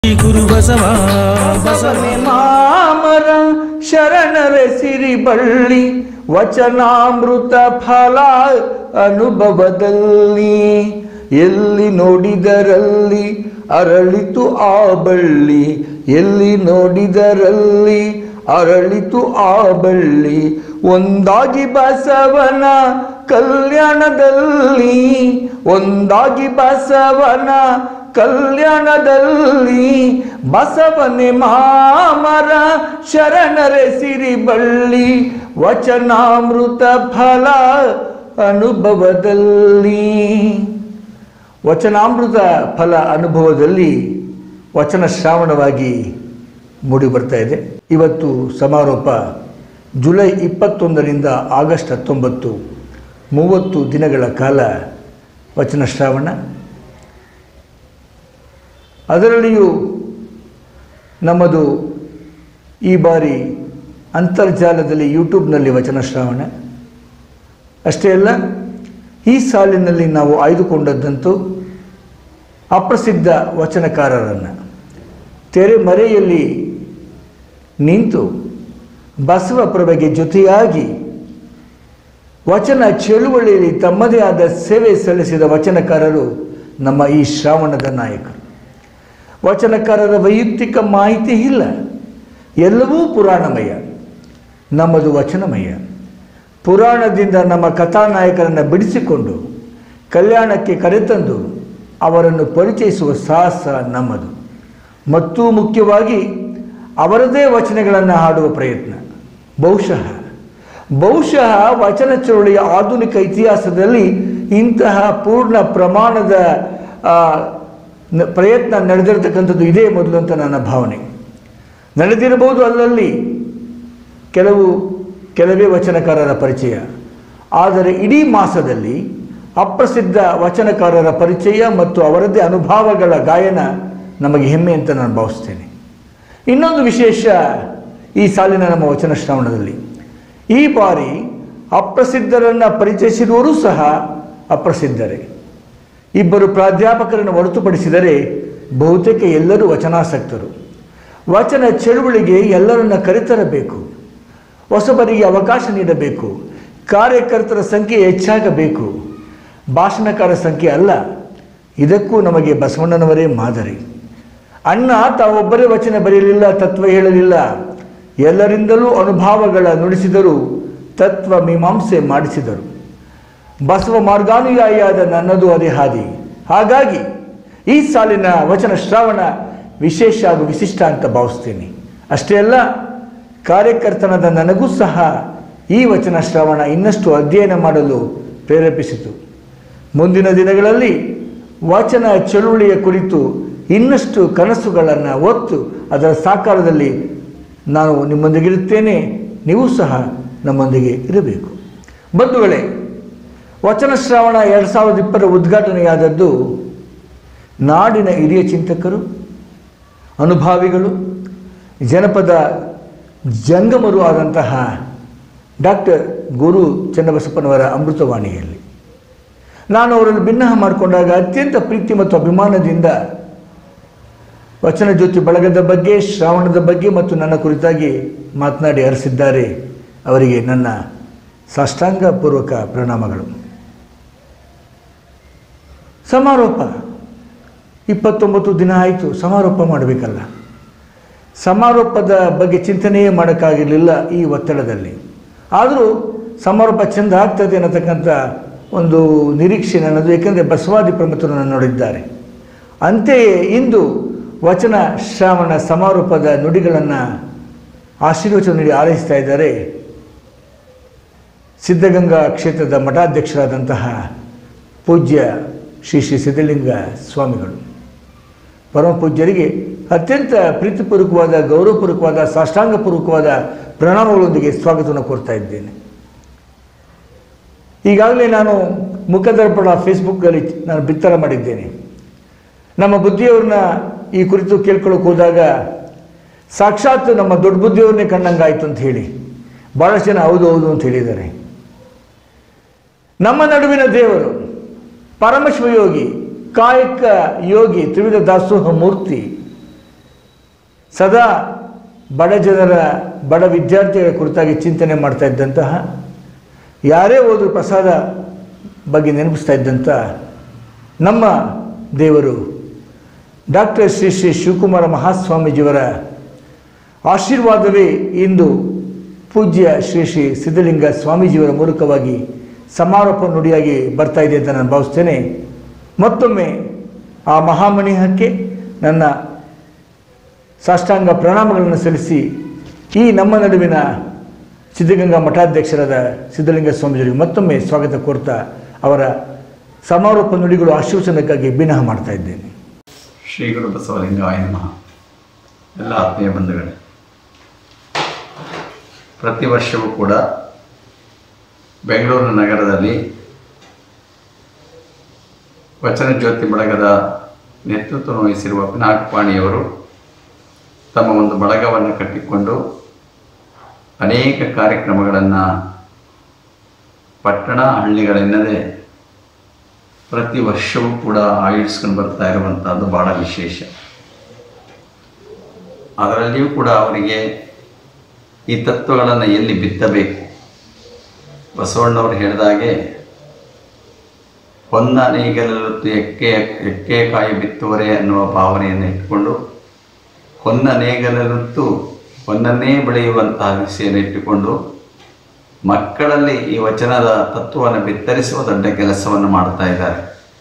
ಗುರು ಬಸವ ಬಸವ ಬಸವನೆ ಮಾಮರ ಶರಣರ ಸಿರಿ ಬಳ್ಳಿ ವಚನಾಮೃತ ಫಲ ಅನುಭವದಲ್ಲಿ ಎಲ್ಲಿ ನೋಡಿದರಲ್ಲಿ ಅರಳಿತು ಆ ಬಳ್ಳಿ ಎಲ್ಲಿ ನೋಡಿದರಲ್ಲಿ ಅರಳಿತು ಆ ಬಳ್ಳಿ ಒಂದಾಗಿ ಬಸವನ ಕಲ್ಯಾಣದಲ್ಲಿ ಒಂದಾಗಿ ಬಸವನ ಕಲ್ಯಾಣದಲ್ಲಿ ಬಸವನೆ ಮಾಮರ ಶರಣರೆ ಸಿರಿ ಬಳ್ಳಿ ವಚನಾಮೃತ ಫಲ ಅನುಭವದಲ್ಲಿ ವಚನಾಮೃತ ಫಲ ಅನುಭವದಲ್ಲಿ ವಚನ ಶ್ರಾವಣವಾಗಿ ಮೂಡಿ ಬರ್ತಾ ಇದೆ ಇವತ್ತು ಸಮಾರೋಪ ಜುಲೈ ಇಪ್ಪತ್ತೊಂದರಿಂದ ಆಗಸ್ಟ್ ಹತ್ತೊಂಬತ್ತು ಮೂವತ್ತು ದಿನಗಳ ಕಾಲ ವಚನ ಶ್ರಾವಣ ಅದರಲ್ಲಿಯೂ ನಮ್ಮದು ಈ ಬಾರಿ ಅಂತರ್ಜಾಲದಲ್ಲಿ ಯೂಟ್ಯೂಬ್ನಲ್ಲಿ ವಚನ ಶ್ರಾವಣ ಅಷ್ಟೇ ಅಲ್ಲ ಈ ಸಾಲಿನಲ್ಲಿ ನಾವು ಆಯ್ದುಕೊಂಡದ್ದಂತೂ ಅಪ್ರಸಿದ್ಧ ವಚನಕಾರರನ್ನು ತೆರೆಮರೆಯಲ್ಲಿ ನಿಂತು ಬಸವ ಪ್ರಭೆಗೆ ಜೊತೆಯಾಗಿ ವಚನ ಚಳುವಳಿಯಲ್ಲಿ ತಮ್ಮದೇ ಆದ ಸೇವೆ ಸಲ್ಲಿಸಿದ ವಚನಕಾರರು ನಮ್ಮ ಈ ಶ್ರಾವಣದ ನಾಯಕರು ವಚನಕಾರರ ವೈಯಕ್ತಿಕ ಮಾಹಿತಿ ಇಲ್ಲ ಎಲ್ಲವೂ ಪುರಾಣಮಯ ನಮ್ಮದು ವಚನಮಯ ಪುರಾಣದಿಂದ ನಮ್ಮ ಕಥಾನಾಯಕರನ್ನು ಬಿಡಿಸಿಕೊಂಡು ಕಲ್ಯಾಣಕ್ಕೆ ಕರೆತಂದು ಅವರನ್ನು ಪರಿಚಯಿಸುವ ಸಾಹಸ ನಮ್ಮದು ಮತ್ತು ಮುಖ್ಯವಾಗಿ ಅವರದೇ ವಚನಗಳನ್ನು ಹಾಡುವ ಪ್ರಯತ್ನ ಬಹುಶಃ ಬಹುಶಃ ವಚನ ಚಳುವಳಿಯ ಆಧುನಿಕ ಇತಿಹಾಸದಲ್ಲಿ ಇಂತಹ ಪೂರ್ಣ ಪ್ರಮಾಣದ ಆ, ನ- ಪ್ರಯತ್ನ ನಡೆದಿರತಕ್ಕಂಥದ್ದು ಇದೇ ಮೊದಲು ಅಂತ ನನ್ನ ಭಾವನೆ ನಡೆದಿರಬಹುದು ಅಲ್ಲಲ್ಲಿ ಕೆಲವು ಕೆಲವೇ ವಚನಕಾರರ ಪರಿಚಯ ಆದರೆ ಇಡೀ ಮಾಸದಲ್ಲಿ ಅಪ್ರಸಿದ್ಧ ವಚನಕಾರರ ಪರಿಚಯ ಮತ್ತು ಅವರದ್ದೇ ಅನುಭವಗಳ ಗಾಯನ ನಮಗೆ ಹೆಮ್ಮೆ ಅಂತ ನಾನು ಭಾವಿಸ್ತೇನೆ ಇನ್ನೊಂದು ವಿಶೇಷ ಈ ಸಾಲಿನ ನಮ್ಮ ವಚನ ಶ್ರವಣದಲ್ಲಿ ಈ ಬಾರಿ ಅಪ್ರಸಿದ್ಧರನ್ನು ಪರಿಚಯಿಸಿರುವರೂ ಸಹ ಅಪ್ರಸಿದ್ಧರೇ ಇಬ್ಬರು ಪ್ರಾಧ್ಯಾಪಕರನ್ನು ಹೊರತುಪಡಿಸಿದರೆ ಬಹುತೇಕ ಎಲ್ಲರೂ ವಚನಾಸಕ್ತರು ವಚನ ಚಳುವಳಿಗೆ ಎಲ್ಲರನ್ನ ಕರೆತರಬೇಕು ಹೊಸಬರಿಗೆ ಅವಕಾಶ ನೀಡಬೇಕು ಕಾರ್ಯಕರ್ತರ ಸಂಖ್ಯೆ ಹೆಚ್ಚಾಗಬೇಕು ಭಾಷಣಕಾರ ಸಂಖ್ಯೆ ಅಲ್ಲ ಇದಕ್ಕೂ ನಮಗೆ ಬಸವಣ್ಣನವರೇ ಮಾದರಿ ಅಣ್ಣ ತಾವೊಬ್ಬರೇ ವಚನ ಬರೆಯಲಿಲ್ಲ ತತ್ವ ಹೇಳಲಿಲ್ಲ ಎಲ್ಲರಿಂದಲೂ ಅನುಭವಗಳ ನುಡಿಸಿದರು ತತ್ವ ಮೀಮಾಂಸೆ ಮಾಡಿಸಿದರು ಬಸವ ಮಾರ್ಗಾನುಯಾಯಿಯಾದ ನನ್ನದು ಅದೇ ಹಾದಿ ಹಾಗಾಗಿ ಈ ಸಾಲಿನ ವಚನ ಶ್ರಾವಣ ವಿಶೇಷ ಹಾಗೂ ವಿಶಿಷ್ಟ ಅಂತ ಭಾವಿಸ್ತೇನೆ ಅಷ್ಟೇ ಅಲ್ಲ ಕಾರ್ಯಕರ್ತನಾದ ನನಗೂ ಸಹ ಈ ವಚನ ಶ್ರಾವಣ ಇನ್ನಷ್ಟು ಅಧ್ಯಯನ ಮಾಡಲು ಪ್ರೇರೇಪಿಸಿತು ಮುಂದಿನ ದಿನಗಳಲ್ಲಿ ವಚನ ಚಳುವಳಿಯ ಕುರಿತು ಇನ್ನಷ್ಟು ಕನಸುಗಳನ್ನು ಒತ್ತು ಅದರ ಸಾಕಾರದಲ್ಲಿ ನಾನು ನಿಮ್ಮೊಂದಿಗಿರುತ್ತೇನೆ ನೀವು ಸಹ ನಮ್ಮೊಂದಿಗೆ ಇರಬೇಕು ಬಂಧುಗಳೇ ವಚನ ಶ್ರಾವಣ ಎರಡು ಸಾವಿರದ ಇಪ್ಪತ್ತರ ಉದ್ಘಾಟನೆಯಾದದ್ದು ನಾಡಿನ ಹಿರಿಯ ಚಿಂತಕರು ಅನುಭಾವಿಗಳು ಜನಪದ ಜಂಗಮರು ಆದಂತಹ ಡಾಕ್ಟರ್ ಗುರು ಚನ್ನಬಸಪ್ಪನವರ ಅಮೃತವಾಣಿಯಲ್ಲಿ ನಾನು ಅವರನ್ನು ಭಿನ್ನಹ ಮಾಡಿಕೊಂಡಾಗ ಅತ್ಯಂತ ಪ್ರೀತಿ ಮತ್ತು ಅಭಿಮಾನದಿಂದ ವಚನ ಜ್ಯೋತಿ ಬಳಗದ ಬಗ್ಗೆ ಶ್ರಾವಣದ ಬಗ್ಗೆ ಮತ್ತು ನನ್ನ ಕುರಿತಾಗಿ ಮಾತನಾಡಿ ಹರಿಸಿದ್ದಾರೆ ಅವರಿಗೆ ನನ್ನ ಸಾಷ್ಟಾಂಗ ಪೂರ್ವಕ ಪ್ರಣಾಮಗಳು ಸಮಾರೋಪ ಇಪ್ಪತ್ತೊಂಬತ್ತು ದಿನ ಆಯಿತು ಸಮಾರೋಪ ಮಾಡಬೇಕಲ್ಲ ಸಮಾರೋಪದ ಬಗ್ಗೆ ಚಿಂತನೆಯೇ ಮಾಡೋಕ್ಕಾಗಿರಲಿಲ್ಲ ಈ ಒತ್ತಡದಲ್ಲಿ ಆದರೂ ಸಮಾರೋಪ ಚೆಂದ ಆಗ್ತದೆ ಅನ್ನತಕ್ಕಂಥ ಒಂದು ನಿರೀಕ್ಷೆ ನನ್ನದು ಏಕೆಂದರೆ ಬಸವಾದಿ ಪ್ರಮುಖರು ನನ್ನ ನೋಡಿದ್ದಾರೆ ಅಂತೆಯೇ ಇಂದು ವಚನ ಶ್ರಾವಣ ಸಮಾರೋಪದ ನುಡಿಗಳನ್ನು ಆಶೀರ್ವಚನ ನೀಡಿ ಆರೈಸ್ತಾ ಇದ್ದಾರೆ ಸಿದ್ಧಗಂಗಾ ಕ್ಷೇತ್ರದ ಮಠಾಧ್ಯಕ್ಷರಾದಂತಹ ಪೂಜ್ಯ ಶ್ರೀ ಶ್ರೀ ಸಿದ್ಧಲಿಂಗ ಸ್ವಾಮಿಗಳು ಪರಮ ಪೂಜ್ಯರಿಗೆ ಅತ್ಯಂತ ಪ್ರೀತಿಪೂರ್ವಕವಾದ ಗೌರವಪೂರ್ವಕವಾದ ಸಾಷ್ಟಾಂಗಪೂರ್ವಕವಾದ ಪ್ರಣಾಮಗಳೊಂದಿಗೆ ಸ್ವಾಗತವನ್ನು ಕೋರ್ತಾ ಇದ್ದೇನೆ ಈಗಾಗಲೇ ನಾನು ಮುಖದರ್ಪಣ ಫೇಸ್ಬುಕ್ಕಲ್ಲಿ ನಾನು ಬಿತ್ತರ ಮಾಡಿದ್ದೇನೆ ನಮ್ಮ ಬುದ್ಧಿಯವ್ರನ್ನ ಈ ಕುರಿತು ಕೇಳ್ಕೊಳ್ಳೋಕೆ ಹೋದಾಗ ಸಾಕ್ಷಾತ್ ನಮ್ಮ ದೊಡ್ಡ ಬುದ್ಧಿಯವ್ರನ್ನೇ ಕಂಡಂಗಾಯ್ತು ಅಂತ ಹೇಳಿ ಭಾಳಷ್ಟು ಜನ ಹೌದು ಹೌದು ಅಂತ ಹೇಳಿದ್ದಾರೆ ನಮ್ಮ ನಡುವಿನ ದೇವರು ಪರಮಶಿವಯೋಗಿ ಕಾಯಕ ಯೋಗಿ ತ್ರಿವಿಧ ದಾಸೋಹ ಮೂರ್ತಿ ಸದಾ ಬಡ ಜನರ ಬಡ ವಿದ್ಯಾರ್ಥಿಗಳ ಕುರಿತಾಗಿ ಚಿಂತನೆ ಮಾಡ್ತಾ ಇದ್ದಂತಹ ಯಾರೇ ಹೋದರೂ ಪ್ರಸಾದ ಬಗ್ಗೆ ನೆನಪಿಸ್ತಾ ಇದ್ದಂಥ ನಮ್ಮ ದೇವರು ಡಾಕ್ಟರ್ ಶ್ರೀ ಶ್ರೀ ಶಿವಕುಮಾರ ಮಹಾಸ್ವಾಮೀಜಿಯವರ ಆಶೀರ್ವಾದವೇ ಇಂದು ಪೂಜ್ಯ ಶ್ರೀ ಶ್ರೀ ಸಿದ್ಧಲಿಂಗ ಸ್ವಾಮೀಜಿಯವರ ಮೂಲಕವಾಗಿ ಸಮಾರೋಪ ನುಡಿಯಾಗಿ ಬರ್ತಾ ಇದೆ ಅಂತ ನಾನು ಭಾವಿಸ್ತೇನೆ ಮತ್ತೊಮ್ಮೆ ಆ ಮಹಾಮಣಿಹಕ್ಕೆ ನನ್ನ ಸಾಷ್ಟಾಂಗ ಪ್ರಣಾಮಗಳನ್ನು ಸಲ್ಲಿಸಿ ಈ ನಮ್ಮ ನಡುವಿನ ಸಿದ್ಧಗಂಗಾ ಮಠಾಧ್ಯಕ್ಷರಾದ ಸಿದ್ಧಲಿಂಗ ಸ್ವಾಮೀಜಿಯವರಿಗೆ ಮತ್ತೊಮ್ಮೆ ಸ್ವಾಗತ ಕೋರ್ತಾ ಅವರ ಸಮಾರೋಪ ನುಡಿಗಳು ಆಶೀರ್ವಚನಕ್ಕಾಗಿ ಬಿನಹ ಮಾಡ್ತಾ ಇದ್ದೇನೆ ಶ್ರೀ ಗುರು ಬಸವಲಿಂಗಾಯ ನಮಃ ಎಲ್ಲ ಆತ್ಮೀಯ ಬಂಧುಗಳೇ ಪ್ರತಿ ವರ್ಷವೂ ಕೂಡ ಬೆಂಗಳೂರು ನಗರದಲ್ಲಿ ವಚನ ಜ್ಯೋತಿ ಬಳಗದ ನೇತೃತ್ವ ವಹಿಸಿರುವ ಪಿನಾಕಪಾಣಿಯವರು ತಮ್ಮ ಒಂದು ಬಳಗವನ್ನು ಕಟ್ಟಿಕೊಂಡು ಅನೇಕ ಕಾರ್ಯಕ್ರಮಗಳನ್ನು ಪಟ್ಟಣ ಹಳ್ಳಿಗಳೆನ್ನದೇ ಪ್ರತಿ ವರ್ಷವೂ ಕೂಡ ಆಯೋಜಿಸ್ಕೊಂಡು ಬರ್ತಾ ಇರುವಂಥದ್ದು ಭಾಳ ವಿಶೇಷ ಅದರಲ್ಲಿಯೂ ಕೂಡ ಅವರಿಗೆ ಈ ತತ್ವಗಳನ್ನು ಎಲ್ಲಿ ಬಿತ್ತಬೇಕು ಬಸವಣ್ಣವರು ಹೇಳಿದಾಗೆ ಹೊನ್ನ ನೇಗಲತ್ತು ಎಕ್ಕೆ ಎಕ್ಕೆ ಕಾಯಿ ಬಿತ್ತುವರೆ ಅನ್ನುವ ಭಾವನೆಯನ್ನು ಇಟ್ಟುಕೊಂಡು ಹೊನ್ನ ನೇಗಲತ್ತು ಹೊನ್ನನ್ನೇ ಬೆಳೆಯುವಂತಹ ದಿಸೆಯನ್ನು ಇಟ್ಟುಕೊಂಡು ಮಕ್ಕಳಲ್ಲಿ ಈ ವಚನದ ತತ್ವವನ್ನು ಬಿತ್ತರಿಸುವ ದೊಡ್ಡ ಕೆಲಸವನ್ನು ಮಾಡ್ತಾ ಇದ್ದಾರೆ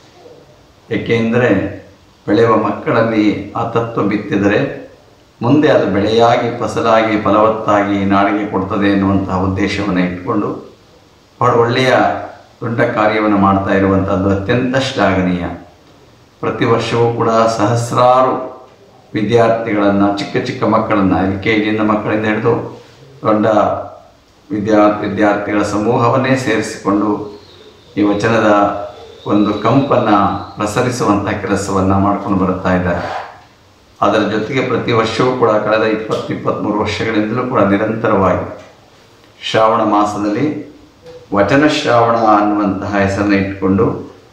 ಏಕೆಂದರೆ ಬೆಳೆಯುವ ಮಕ್ಕಳಲ್ಲಿ ಆ ತತ್ವ ಬಿತ್ತಿದರೆ ಮುಂದೆ ಅದು ಬೆಳೆಯಾಗಿ ಫಸಲಾಗಿ ಫಲವತ್ತಾಗಿ ನಾಡಿಗೆ ಕೊಡ್ತದೆ ಎನ್ನುವಂತಹ ಉದ್ದೇಶವನ್ನು ಇಟ್ಟುಕೊಂಡು ಬಹಳ ಒಳ್ಳೆಯ ದೊಡ್ಡ ಕಾರ್ಯವನ್ನು ಮಾಡ್ತಾ ಇರುವಂಥದ್ದು ಅತ್ಯಂತ ಶ್ಲಾಘನೀಯ ಪ್ರತಿ ವರ್ಷವೂ ಕೂಡ ಸಹಸ್ರಾರು ವಿದ್ಯಾರ್ಥಿಗಳನ್ನು ಚಿಕ್ಕ ಚಿಕ್ಕ ಮಕ್ಕಳನ್ನು ಎಲ್ ಕೆ ಜಿಯಿಂದ ಮಕ್ಕಳಿಂದ ಹಿಡಿದು ದೊಡ್ಡ ವಿದ್ಯಾ ವಿದ್ಯಾರ್ಥಿಗಳ ಸಮೂಹವನ್ನೇ ಸೇರಿಸಿಕೊಂಡು ಈ ವಚನದ ಒಂದು ಕಂಪನ್ನು ಪ್ರಸರಿಸುವಂಥ ಕೆಲಸವನ್ನು ಮಾಡ್ಕೊಂಡು ಬರುತ್ತಾ ಇದ್ದಾರೆ ಅದರ ಜೊತೆಗೆ ಪ್ರತಿ ವರ್ಷವೂ ಕೂಡ ಕಳೆದ ಇಪ್ಪತ್ತು ಇಪ್ಪತ್ತ್ಮೂರು ವರ್ಷಗಳಿಂದಲೂ ಕೂಡ ನಿರಂತರವಾಗಿ ಶ್ರಾವಣ ಮಾಸದಲ್ಲಿ ವಚನ ಶ್ರಾವಣ ಅನ್ನುವಂತಹ ಹೆಸರನ್ನು ಇಟ್ಟುಕೊಂಡು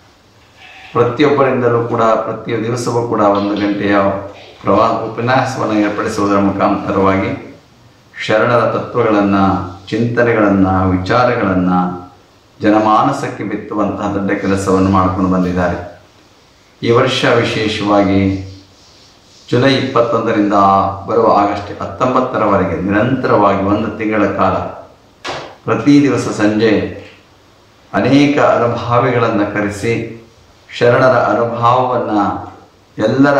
ಪ್ರತಿಯೊಬ್ಬರಿಂದಲೂ ಕೂಡ ಪ್ರತಿ ದಿವಸವೂ ಕೂಡ ಒಂದು ಗಂಟೆಯ ಪ್ರವಾಹ ಉಪನ್ಯಾಸವನ್ನು ಏರ್ಪಡಿಸುವುದರ ಮುಖಾಂತರವಾಗಿ ಶರಣರ ತತ್ವಗಳನ್ನು ಚಿಂತನೆಗಳನ್ನು ವಿಚಾರಗಳನ್ನು ಜನಮಾನಸಕ್ಕೆ ಬಿತ್ತುವಂತಹ ದೊಡ್ಡ ಕೆಲಸವನ್ನು ಮಾಡಿಕೊಂಡು ಬಂದಿದ್ದಾರೆ ಈ ವರ್ಷ ವಿಶೇಷವಾಗಿ ಜುಲೈ ಇಪ್ಪತ್ತೊಂದರಿಂದ ಬರುವ ಆಗಸ್ಟ್ ಹತ್ತೊಂಬತ್ತರವರೆಗೆ ನಿರಂತರವಾಗಿ ಒಂದು ತಿಂಗಳ ಕಾಲ ಪ್ರತಿ ದಿವಸ ಸಂಜೆ ಅನೇಕ ಅನುಭಾವಿಗಳನ್ನು ಕರೆಸಿ ಶರಣರ ಅನುಭವವನ್ನು ಎಲ್ಲರ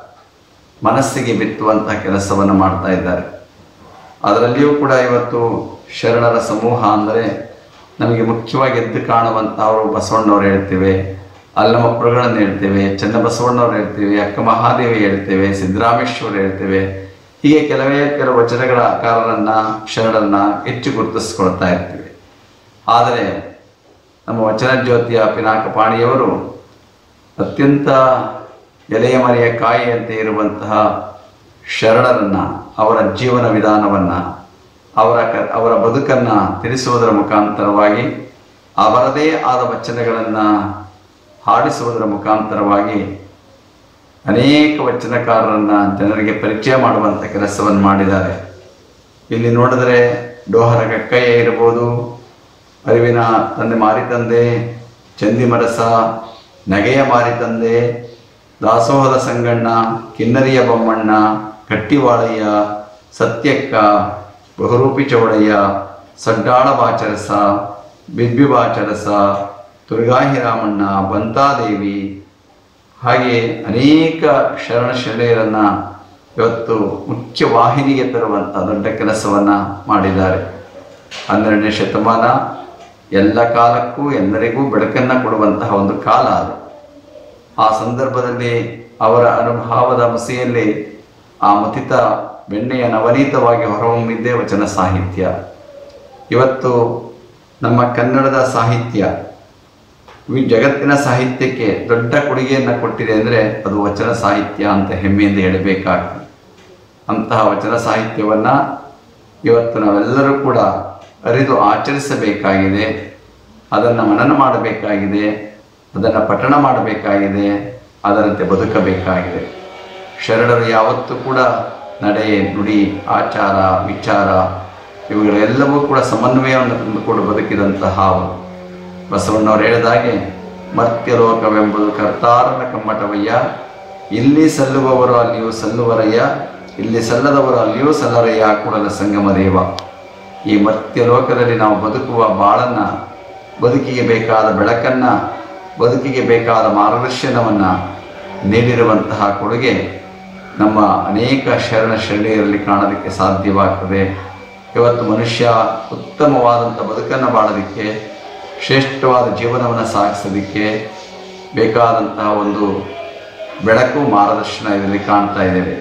ಮನಸ್ಸಿಗೆ ಬಿತ್ತುವಂಥ ಕೆಲಸವನ್ನು ಮಾಡ್ತಾ ಇದ್ದಾರೆ ಅದರಲ್ಲಿಯೂ ಕೂಡ ಇವತ್ತು ಶರಣರ ಸಮೂಹ ಅಂದರೆ ನಮಗೆ ಮುಖ್ಯವಾಗಿ ಎದ್ದು ಕಾಣುವಂಥವರು ಬಸವಣ್ಣವ್ರು ಹೇಳ್ತೇವೆ ಅಲ್ಲಮಪ್ಪರುಗಳನ್ನು ಹೇಳ್ತೇವೆ ಚನ್ನಬಸವಣ್ಣವ್ರು ಹೇಳ್ತೇವೆ ಅಕ್ಕ ಮಹಾದೇವಿ ಹೇಳ್ತೇವೆ ಸಿದ್ದರಾಮೇಶ್ವರ ಹೇಳ್ತೇವೆ ಹೀಗೆ ಕೆಲವೇ ಕೆಲವು ವಚನಗಳ ಆಕಾರರನ್ನು ಶರಣರನ್ನ ಹೆಚ್ಚು ಗುರುತಿಸ್ಕೊಳ್ತಾ ಇರ್ತೀವಿ ಆದರೆ ನಮ್ಮ ವಚನ ಜ್ಯೋತಿಯ ಪಿನಾಕಪಾಣಿಯವರು ಅತ್ಯಂತ ಎಲೆಯ ಮರೆಯ ಕಾಯಿಯಂತೆ ಇರುವಂತಹ ಶರಣರನ್ನು ಅವರ ಜೀವನ ವಿಧಾನವನ್ನು ಅವರ ಕ ಅವರ ಬದುಕನ್ನು ತಿಳಿಸುವುದರ ಮುಖಾಂತರವಾಗಿ ಅವರದೇ ಆದ ವಚನಗಳನ್ನು ಹಾಡಿಸುವುದರ ಮುಖಾಂತರವಾಗಿ ಅನೇಕ ವಚನಕಾರರನ್ನು ಜನರಿಗೆ ಪರಿಚಯ ಮಾಡುವಂಥ ಕೆಲಸವನ್ನು ಮಾಡಿದ್ದಾರೆ ಇಲ್ಲಿ ನೋಡಿದರೆ ಡೋಹರ ಕಕ್ಕಯ್ಯ ಇರ್ಬೋದು ಅರಿವಿನ ತಂದೆ ಮಾರಿತಂದೆ ಚಂದಿಮರಸ ನಗೆಯ ಮಾರಿತಂದೆ ದಾಸೋಹದ ಸಂಗಣ್ಣ ಕಿನ್ನರಿಯ ಬೊಮ್ಮಣ್ಣ ಕಟ್ಟಿವಾಳಯ್ಯ ಸತ್ಯಕ್ಕ ಬಹುರೂಪಿ ಚೌಡಯ್ಯ ಸಡ್ಡಾಳ ಬಾಚರಸ ಬಿಬ್ಬಿ ಬಾಚರಸ ತುರ್ಗಾಹಿರಾಮಣ್ಣ ಬಂತಾದೇವಿ ಹಾಗೆ ಅನೇಕ ಶರಣ ಶರಣೆಯರನ್ನು ಇವತ್ತು ಮುಖ್ಯ ವಾಹಿನಿಗೆ ತರುವಂಥ ದೊಡ್ಡ ಕೆಲಸವನ್ನು ಮಾಡಿದ್ದಾರೆ ಹನ್ನೆರಡನೇ ಶತಮಾನ ಎಲ್ಲ ಕಾಲಕ್ಕೂ ಎಲ್ಲರಿಗೂ ಬೆಳಕನ್ನು ಕೊಡುವಂತಹ ಒಂದು ಕಾಲ ಅದು ಆ ಸಂದರ್ಭದಲ್ಲಿ ಅವರ ಅನುಭವದ ಮುಸೆಯಲ್ಲಿ ಆ ಮಥಿತ ಬೆಣ್ಣೆಯ ನವನೀತವಾಗಿ ಹೊರಹೊಮ್ಮಿದ್ದೇ ವಚನ ಸಾಹಿತ್ಯ ಇವತ್ತು ನಮ್ಮ ಕನ್ನಡದ ಸಾಹಿತ್ಯ ವಿ- ಜಗತ್ತಿನ ಸಾಹಿತ್ಯಕ್ಕೆ ದೊಡ್ಡ ಕೊಡುಗೆಯನ್ನು ಕೊಟ್ಟಿದೆ ಅಂದರೆ ಅದು ವಚನ ಸಾಹಿತ್ಯ ಅಂತ ಹೆಮ್ಮೆಯಿಂದ ಹೇಳಬೇಕಾಗ್ತದೆ ಅಂತಹ ವಚನ ಸಾಹಿತ್ಯವನ್ನು ಇವತ್ತು ನಾವೆಲ್ಲರೂ ಕೂಡ ಅರಿದು ಆಚರಿಸಬೇಕಾಗಿದೆ ಅದನ್ನು ಮನನ ಮಾಡಬೇಕಾಗಿದೆ ಅದನ್ನು ಪಠಣ ಮಾಡಬೇಕಾಗಿದೆ ಅದರಂತೆ ಬದುಕಬೇಕಾಗಿದೆ ಶರಣರು ಯಾವತ್ತೂ ಕೂಡ ನಡೆ ನುಡಿ ಆಚಾರ ವಿಚಾರ ಇವುಗಳೆಲ್ಲವೂ ಕೂಡ ಸಮನ್ವಯವನ್ನು ತಂದುಕೊಂಡು ಬದುಕಿದಂತಹ ಅವರು ಬಸವಣ್ಣವರು ಹೇಳಿದಾಗೆ ಮರ್ತ್ಯಲೋಕವೆಂಬುದು ಕರ್ತಾರನ ಕಮ್ಮಟವಯ್ಯ ಇಲ್ಲಿ ಸಲ್ಲುವವರು ಅಲ್ಲಿಯೂ ಸಲ್ಲುವರಯ್ಯ ಇಲ್ಲಿ ಸಲ್ಲದವರು ಅಲ್ಲಿಯೂ ಸಲ್ಲರಯ್ಯ ಕೂಡಲ ಸಂಗಮ ದೇವ ಈ ಮರ್ತ್ಯ ಲೋಕದಲ್ಲಿ ನಾವು ಬದುಕುವ ಬಾಳನ್ನು ಬದುಕಿಗೆ ಬೇಕಾದ ಬೆಳಕನ್ನು ಬದುಕಿಗೆ ಬೇಕಾದ ಮಾರ್ಗದರ್ಶನವನ್ನು ನೀಡಿರುವಂತಹ ಕೊಡುಗೆ ನಮ್ಮ ಅನೇಕ ಶರಣ ಶರಣೆಯರಲ್ಲಿ ಕಾಣೋದಕ್ಕೆ ಸಾಧ್ಯವಾಗ್ತದೆ ಇವತ್ತು ಮನುಷ್ಯ ಉತ್ತಮವಾದಂಥ ಬದುಕನ್ನು ಬಾಳೋದಕ್ಕೆ ಶ್ರೇಷ್ಠವಾದ ಜೀವನವನ್ನು ಸಾಗಿಸೋದಕ್ಕೆ ಬೇಕಾದಂತಹ ಒಂದು ಬೆಳಕು ಮಾರ್ಗದರ್ಶನ ಇದರಲ್ಲಿ ಕಾಣ್ತಾ ಇದ್ದೇವೆ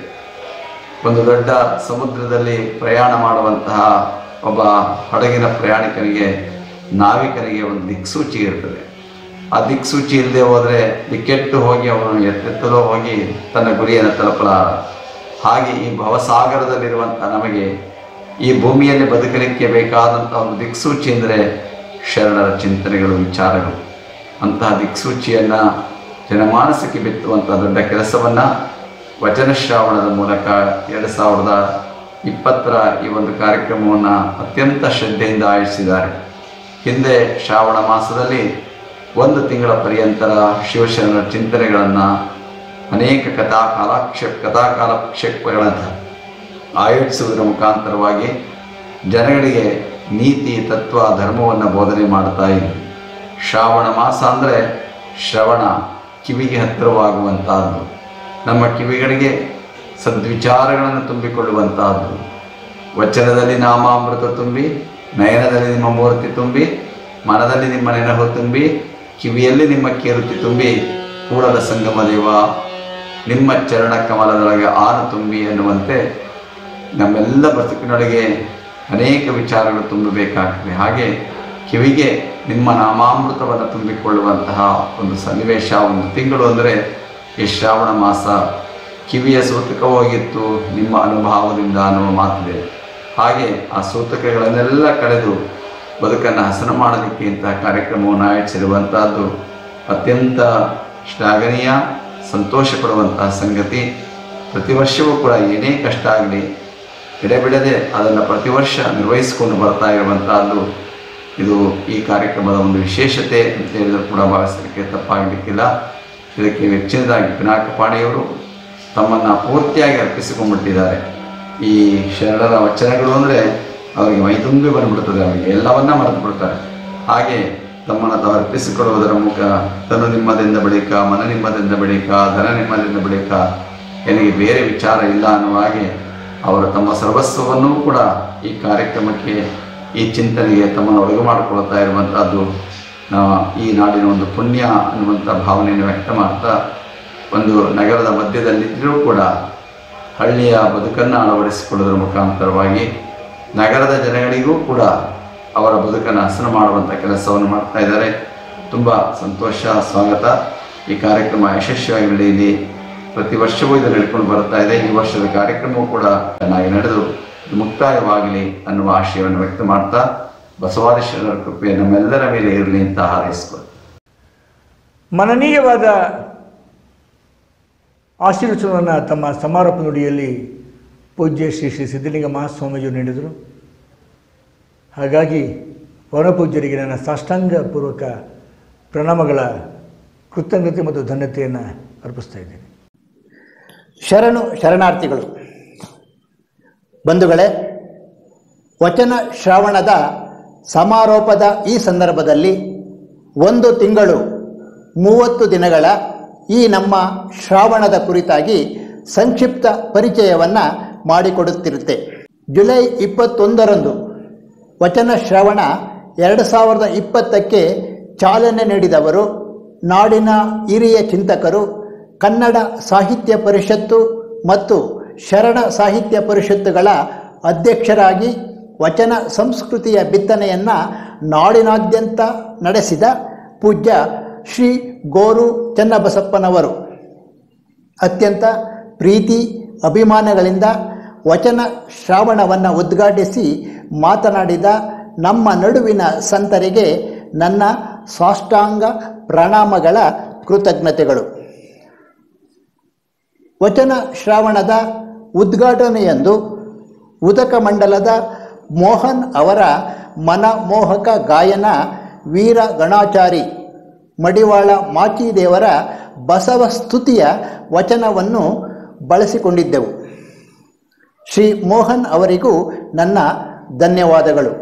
ಒಂದು ದೊಡ್ಡ ಸಮುದ್ರದಲ್ಲಿ ಪ್ರಯಾಣ ಮಾಡುವಂತಹ ಒಬ್ಬ ಹಡಗಿನ ಪ್ರಯಾಣಿಕನಿಗೆ ನಾವಿಕನಿಗೆ ಒಂದು ದಿಕ್ಸೂಚಿ ಇರ್ತದೆ ಆ ದಿಕ್ಸೂಚಿ ಇಲ್ಲದೆ ಹೋದರೆ ದಿಕ್ಕೆಟ್ಟು ಹೋಗಿ ಅವನು ಎತ್ತೆತ್ತಲೋ ಹೋಗಿ ತನ್ನ ಗುರಿಯನ್ನು ತಲುಪಲಾರ ಹಾಗೆ ಈ ಭವಸಾಗರದಲ್ಲಿರುವಂಥ ನಮಗೆ ಈ ಭೂಮಿಯಲ್ಲಿ ಬದುಕಲಿಕ್ಕೆ ಬೇಕಾದಂಥ ಒಂದು ದಿಕ್ಸೂಚಿ ಅಂದರೆ ಶರಣರ ಚಿಂತನೆಗಳು ವಿಚಾರಗಳು ಅಂತಹ ದಿಕ್ಸೂಚಿಯನ್ನು ಜನಮಾನಸಕ್ಕೆ ಬಿತ್ತುವಂಥ ದೊಡ್ಡ ಕೆಲಸವನ್ನು ವಚನ ಶ್ರಾವಣದ ಮೂಲಕ ಎರಡು ಸಾವಿರದ ಇಪ್ಪತ್ತರ ಈ ಒಂದು ಕಾರ್ಯಕ್ರಮವನ್ನು ಅತ್ಯಂತ ಶ್ರದ್ಧೆಯಿಂದ ಆಯೋಜಿಸಿದ್ದಾರೆ ಹಿಂದೆ ಶ್ರಾವಣ ಮಾಸದಲ್ಲಿ ಒಂದು ತಿಂಗಳ ಪರ್ಯಂತರ ಶಿವಶರಣರ ಚಿಂತನೆಗಳನ್ನು ಅನೇಕ ಕಥಾ ಕಾಲಾಕ್ಷ ಕಥಾ ಕಾಲಕ್ಷೇಪಗಳನ್ನು ಆಯೋಜಿಸುವುದರ ಮುಖಾಂತರವಾಗಿ ಜನಗಳಿಗೆ ನೀತಿ ತತ್ವ ಧರ್ಮವನ್ನು ಬೋಧನೆ ಮಾಡ್ತಾ ಇದ್ವಿ ಶ್ರಾವಣ ಮಾಸ ಅಂದರೆ ಶ್ರವಣ ಕಿವಿಗೆ ಹತ್ತಿರವಾಗುವಂತಹದ್ದು ನಮ್ಮ ಕಿವಿಗಳಿಗೆ ಸದ್ವಿಚಾರಗಳನ್ನು ತುಂಬಿಕೊಳ್ಳುವಂತಹದ್ದು ವಚನದಲ್ಲಿ ನಾಮಾಮೃತ ತುಂಬಿ ನಯನದಲ್ಲಿ ನಿಮ್ಮ ಮೂರ್ತಿ ತುಂಬಿ ಮನದಲ್ಲಿ ನಿಮ್ಮ ನೆನಹು ತುಂಬಿ ಕಿವಿಯಲ್ಲಿ ನಿಮ್ಮ ಕೀರುತಿ ತುಂಬಿ ಕೂಡಲ ಸಂಗಮ ದೇವ ನಿಮ್ಮ ಚರಣ ಕಮಲದೊಳಗೆ ಆನು ತುಂಬಿ ಎನ್ನುವಂತೆ ನಮ್ಮೆಲ್ಲ ಬದುಕಿನೊಳಗೆ ಅನೇಕ ವಿಚಾರಗಳು ತುಂಬಬೇಕಾಗ್ತದೆ ಹಾಗೆ ಕಿವಿಗೆ ನಿಮ್ಮ ನಾಮಾಮೃತವನ್ನು ತುಂಬಿಕೊಳ್ಳುವಂತಹ ಒಂದು ಸನ್ನಿವೇಶ ಒಂದು ತಿಂಗಳು ಅಂದರೆ ಈ ಶ್ರಾವಣ ಮಾಸ ಕಿವಿಯ ಸೂತಕ ಹೋಗಿತ್ತು ನಿಮ್ಮ ಅನುಭವದಿಂದ ಅನ್ನುವ ಮಾತಿದೆ ಹಾಗೆ ಆ ಸೂತಕಗಳನ್ನೆಲ್ಲ ಕಳೆದು ಬದುಕನ್ನು ಹಸನ ಮಾಡೋದಕ್ಕೆ ಇಂತಹ ಕಾರ್ಯಕ್ರಮವನ್ನು ಆಯೋಜಿಸಿರುವಂತಹದ್ದು ಅತ್ಯಂತ ಶ್ಲಾಘನೀಯ ಸಂತೋಷ ಪಡುವಂತಹ ಸಂಗತಿ ಪ್ರತಿ ವರ್ಷವೂ ಕೂಡ ಏನೇ ಕಷ್ಟ ಆಗಲಿ ಎಡೆಬಿಡದೆ ಅದನ್ನು ಪ್ರತಿ ವರ್ಷ ನಿರ್ವಹಿಸಿಕೊಂಡು ಬರ್ತಾ ಇರುವಂತಹದ್ದು ಇದು ಈ ಕಾರ್ಯಕ್ರಮದ ಒಂದು ವಿಶೇಷತೆ ಅಂತ ಹೇಳಿದರೂ ಕೂಡ ಭಾವಿಸಲಿಕ್ಕೆ ತಪ್ಪಾಗಲಿಕ್ಕಿಲ್ಲ ಇದಕ್ಕೆ ಹೆಚ್ಚಿನದಾಗಿ ಪಿನಾಕಪಾಣಿಯವರು ತಮ್ಮನ್ನು ಪೂರ್ತಿಯಾಗಿ ಅರ್ಪಿಸಿಕೊಂಡ್ಬಿಟ್ಟಿದ್ದಾರೆ ಈ ಶರಣರ ವಚನಗಳು ಅಂದರೆ ಅವರಿಗೆ ಮೈತುಂಬಿ ಬಂದ್ಬಿಡ್ತದೆ ಅವರಿಗೆ ಎಲ್ಲವನ್ನ ಮರೆತು ಬಿಡ್ತಾರೆ ಹಾಗೆ ತಮ್ಮನ್ನು ತಾವು ಅರ್ಪಿಸಿಕೊಳ್ಳುವುದರ ಮುಖ ತನು ನಿಮ್ಮದಿಂದ ಬಳಿಕ ಮನ ನಿಮ್ಮದಿಂದ ಬಳಿಕ ಧನ ನಿಮ್ಮದಿಂದ ಬಳಿಕ ನನಗೆ ಬೇರೆ ವಿಚಾರ ಇಲ್ಲ ಅನ್ನುವ ಹಾಗೆ ಅವರು ತಮ್ಮ ಸರ್ವಸ್ವವನ್ನೂ ಕೂಡ ಈ ಕಾರ್ಯಕ್ರಮಕ್ಕೆ ಈ ಚಿಂತನೆಗೆ ತಮ್ಮನ್ನು ಒಳಗು ಮಾಡಿಕೊಳ್ತಾ ಇರುವಂಥದ್ದು ನಾವು ಈ ನಾಡಿನ ಒಂದು ಪುಣ್ಯ ಅನ್ನುವಂಥ ಭಾವನೆಯನ್ನು ವ್ಯಕ್ತ ಮಾಡ್ತಾ ಒಂದು ನಗರದ ಮಧ್ಯದಲ್ಲಿದ್ದರೂ ಕೂಡ ಹಳ್ಳಿಯ ಬದುಕನ್ನು ಅಳವಡಿಸಿಕೊಳ್ಳುವುದರ ಮುಖಾಂತರವಾಗಿ ನಗರದ ಜನಗಳಿಗೂ ಕೂಡ ಅವರ ಬದುಕನ್ನು ಹಸನು ಮಾಡುವಂಥ ಕೆಲಸವನ್ನು ಮಾಡ್ತಾ ಇದ್ದಾರೆ ತುಂಬ ಸಂತೋಷ ಸ್ವಾಗತ ಈ ಕಾರ್ಯಕ್ರಮ ಯಶಸ್ವಿಯಾಗಿ ನಡೆಯಲಿ ಪ್ರತಿ ವರ್ಷವೂ ಇದು ನಡ್ಕೊಂಡು ಬರ್ತಾ ಇದೆ ಈ ವರ್ಷದ ಕಾರ್ಯಕ್ರಮವೂ ಕೂಡ ಚೆನ್ನಾಗಿ ನಡೆದು ಇದು ಮುಕ್ತಾಯವಾಗಲಿ ಅನ್ನುವ ಆಶಯವನ್ನು ವ್ಯಕ್ತ ಮಾಡ್ತಾ ಬಸವಾದೀಶ್ವರರ ಕೃಪೆ ನಮ್ಮೆಲ್ಲರ ಮೇಲೆ ಇರಲಿ ಅಂತ ಹಾರೈಸ್ಕೊಳ್ತೀನಿ ಮನನೀಯವಾದ ಆಶೀರ್ವಚನವನ್ನು ತಮ್ಮ ಸಮಾರೋಪ ನುಡಿಯಲ್ಲಿ ಪೂಜ್ಯ ಶ್ರೀ ಶ್ರೀ ಸಿದ್ಧಲಿಂಗ ಮಹಾಸ್ವಾಮೀಜಿಯವರು ನೀಡಿದರು ಹಾಗಾಗಿ ವನಪೂಜ್ಯರಿಗೆ ನನ್ನ ಸಾಷ್ಟಾಂಗ ಪೂರ್ವಕ ಪ್ರಣಾಮಗಳ ಕೃತಜ್ಞತೆ ಮತ್ತು ಧನ್ಯತೆಯನ್ನು ಅರ್ಪಿಸ್ತಾ ಇದ್ದೇನೆ ಶರಣು ಶರಣಾರ್ಥಿಗಳು ಬಂಧುಗಳೇ ವಚನ ಶ್ರಾವಣದ ಸಮಾರೋಪದ ಈ ಸಂದರ್ಭದಲ್ಲಿ ಒಂದು ತಿಂಗಳು ಮೂವತ್ತು ದಿನಗಳ ಈ ನಮ್ಮ ಶ್ರಾವಣದ ಕುರಿತಾಗಿ ಸಂಕ್ಷಿಪ್ತ ಪರಿಚಯವನ್ನು ಮಾಡಿಕೊಡುತ್ತಿರುತ್ತೆ ಜುಲೈ ಇಪ್ಪತ್ತೊಂದರಂದು ವಚನ ಶ್ರವಣ ಎರಡು ಸಾವಿರದ ಇಪ್ಪತ್ತಕ್ಕೆ ಚಾಲನೆ ನೀಡಿದವರು ನಾಡಿನ ಹಿರಿಯ ಚಿಂತಕರು ಕನ್ನಡ ಸಾಹಿತ್ಯ ಪರಿಷತ್ತು ಮತ್ತು ಶರಣ ಸಾಹಿತ್ಯ ಪರಿಷತ್ತುಗಳ ಅಧ್ಯಕ್ಷರಾಗಿ ವಚನ ಸಂಸ್ಕೃತಿಯ ಬಿತ್ತನೆಯನ್ನು ನಾಡಿನಾದ್ಯಂತ ನಡೆಸಿದ ಪೂಜ್ಯ ಶ್ರೀ ಗೋರು ಚನ್ನಬಸಪ್ಪನವರು ಅತ್ಯಂತ ಪ್ರೀತಿ ಅಭಿಮಾನಗಳಿಂದ ವಚನ ಶ್ರಾವಣವನ್ನು ಉದ್ಘಾಟಿಸಿ ಮಾತನಾಡಿದ ನಮ್ಮ ನಡುವಿನ ಸಂತರಿಗೆ ನನ್ನ ಸಾಷ್ಟಾಂಗ ಪ್ರಣಾಮಗಳ ಕೃತಜ್ಞತೆಗಳು ವಚನ ಶ್ರಾವಣದ ಉದ್ಘಾಟನೆಯಂದು ಉದಕ ಮಂಡಲದ ಮೋಹನ್ ಅವರ ಮನಮೋಹಕ ಗಾಯನ ವೀರ ಗಣಾಚಾರಿ ಮಡಿವಾಳ ಮಾಚಿದೇವರ ಬಸವ ಸ್ತುತಿಯ ವಚನವನ್ನು ಬಳಸಿಕೊಂಡಿದ್ದೆವು ಶ್ರೀ ಮೋಹನ್ ಅವರಿಗೂ ನನ್ನ ಧನ್ಯವಾದಗಳು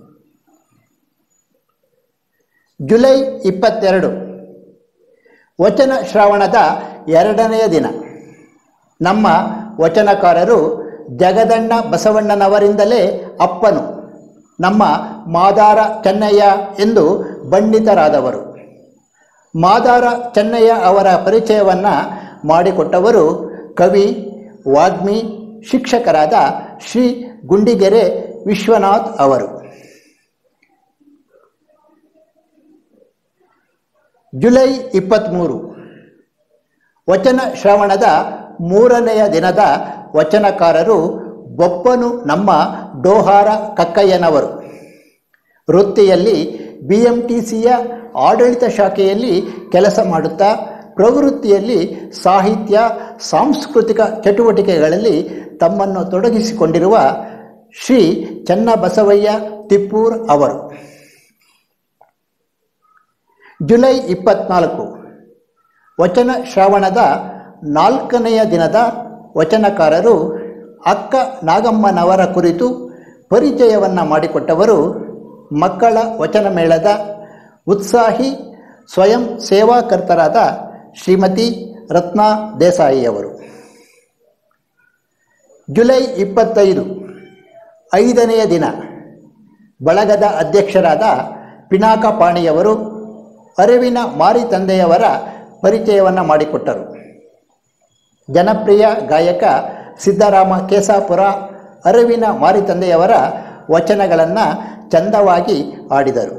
ಜುಲೈ ಇಪ್ಪತ್ತೆರಡು ವಚನ ಶ್ರವಣದ ಎರಡನೆಯ ದಿನ ನಮ್ಮ ವಚನಕಾರರು ಜಗದಣ್ಣ ಬಸವಣ್ಣನವರಿಂದಲೇ ಅಪ್ಪನು ನಮ್ಮ ಮಾದಾರ ಚೆನ್ನಯ್ಯ ಎಂದು ಬಂಡಿತರಾದವರು ಮಾದಾರ ಚೆನ್ನಯ್ಯ ಅವರ ಪರಿಚಯವನ್ನು ಮಾಡಿಕೊಟ್ಟವರು ಕವಿ ವಾಗ್ಮಿ ಶಿಕ್ಷಕರಾದ ಶ್ರೀ ಗುಂಡಿಗೆರೆ ವಿಶ್ವನಾಥ್ ಅವರು ಜುಲೈ ಇಪ್ಪತ್ತ್ಮೂರು ವಚನ ಶ್ರವಣದ ಮೂರನೆಯ ದಿನದ ವಚನಕಾರರು ಬೊಪ್ಪನು ನಮ್ಮ ಡೋಹಾರ ಕಕ್ಕಯ್ಯನವರು ವೃತ್ತಿಯಲ್ಲಿ ಬಿ ಎಂ ಟಿ ಸಿಯ ಆಡಳಿತ ಶಾಖೆಯಲ್ಲಿ ಕೆಲಸ ಮಾಡುತ್ತಾ ಪ್ರವೃತ್ತಿಯಲ್ಲಿ ಸಾಹಿತ್ಯ ಸಾಂಸ್ಕೃತಿಕ ಚಟುವಟಿಕೆಗಳಲ್ಲಿ ತಮ್ಮನ್ನು ತೊಡಗಿಸಿಕೊಂಡಿರುವ ಶ್ರೀ ಚನ್ನಬಸವಯ್ಯ ತಿಪ್ಪೂರ್ ಅವರು ಜುಲೈ ಇಪ್ಪತ್ನಾಲ್ಕು ವಚನ ಶ್ರವಣದ ನಾಲ್ಕನೆಯ ದಿನದ ವಚನಕಾರರು ಅಕ್ಕ ನಾಗಮ್ಮನವರ ಕುರಿತು ಪರಿಚಯವನ್ನು ಮಾಡಿಕೊಟ್ಟವರು ಮಕ್ಕಳ ವಚನ ಮೇಳದ ಉತ್ಸಾಹಿ ಸ್ವಯಂ ಸೇವಾಕರ್ತರಾದ ಶ್ರೀಮತಿ ರತ್ನಾ ದೇಸಾಯಿಯವರು ಜುಲೈ ಇಪ್ಪತ್ತೈದು ಐದನೆಯ ದಿನ ಬಳಗದ ಅಧ್ಯಕ್ಷರಾದ ಪಿನಾಕ ಪಾಣಿಯವರು ಅರಿವಿನ ಮಾರಿ ತಂದೆಯವರ ಪರಿಚಯವನ್ನು ಮಾಡಿಕೊಟ್ಟರು ಜನಪ್ರಿಯ ಗಾಯಕ ಸಿದ್ದರಾಮ ಕೇಸಾಪುರ ಅರಿವಿನ ಮಾರಿ ತಂದೆಯವರ ವಚನಗಳನ್ನು ಚಂದವಾಗಿ ಆಡಿದರು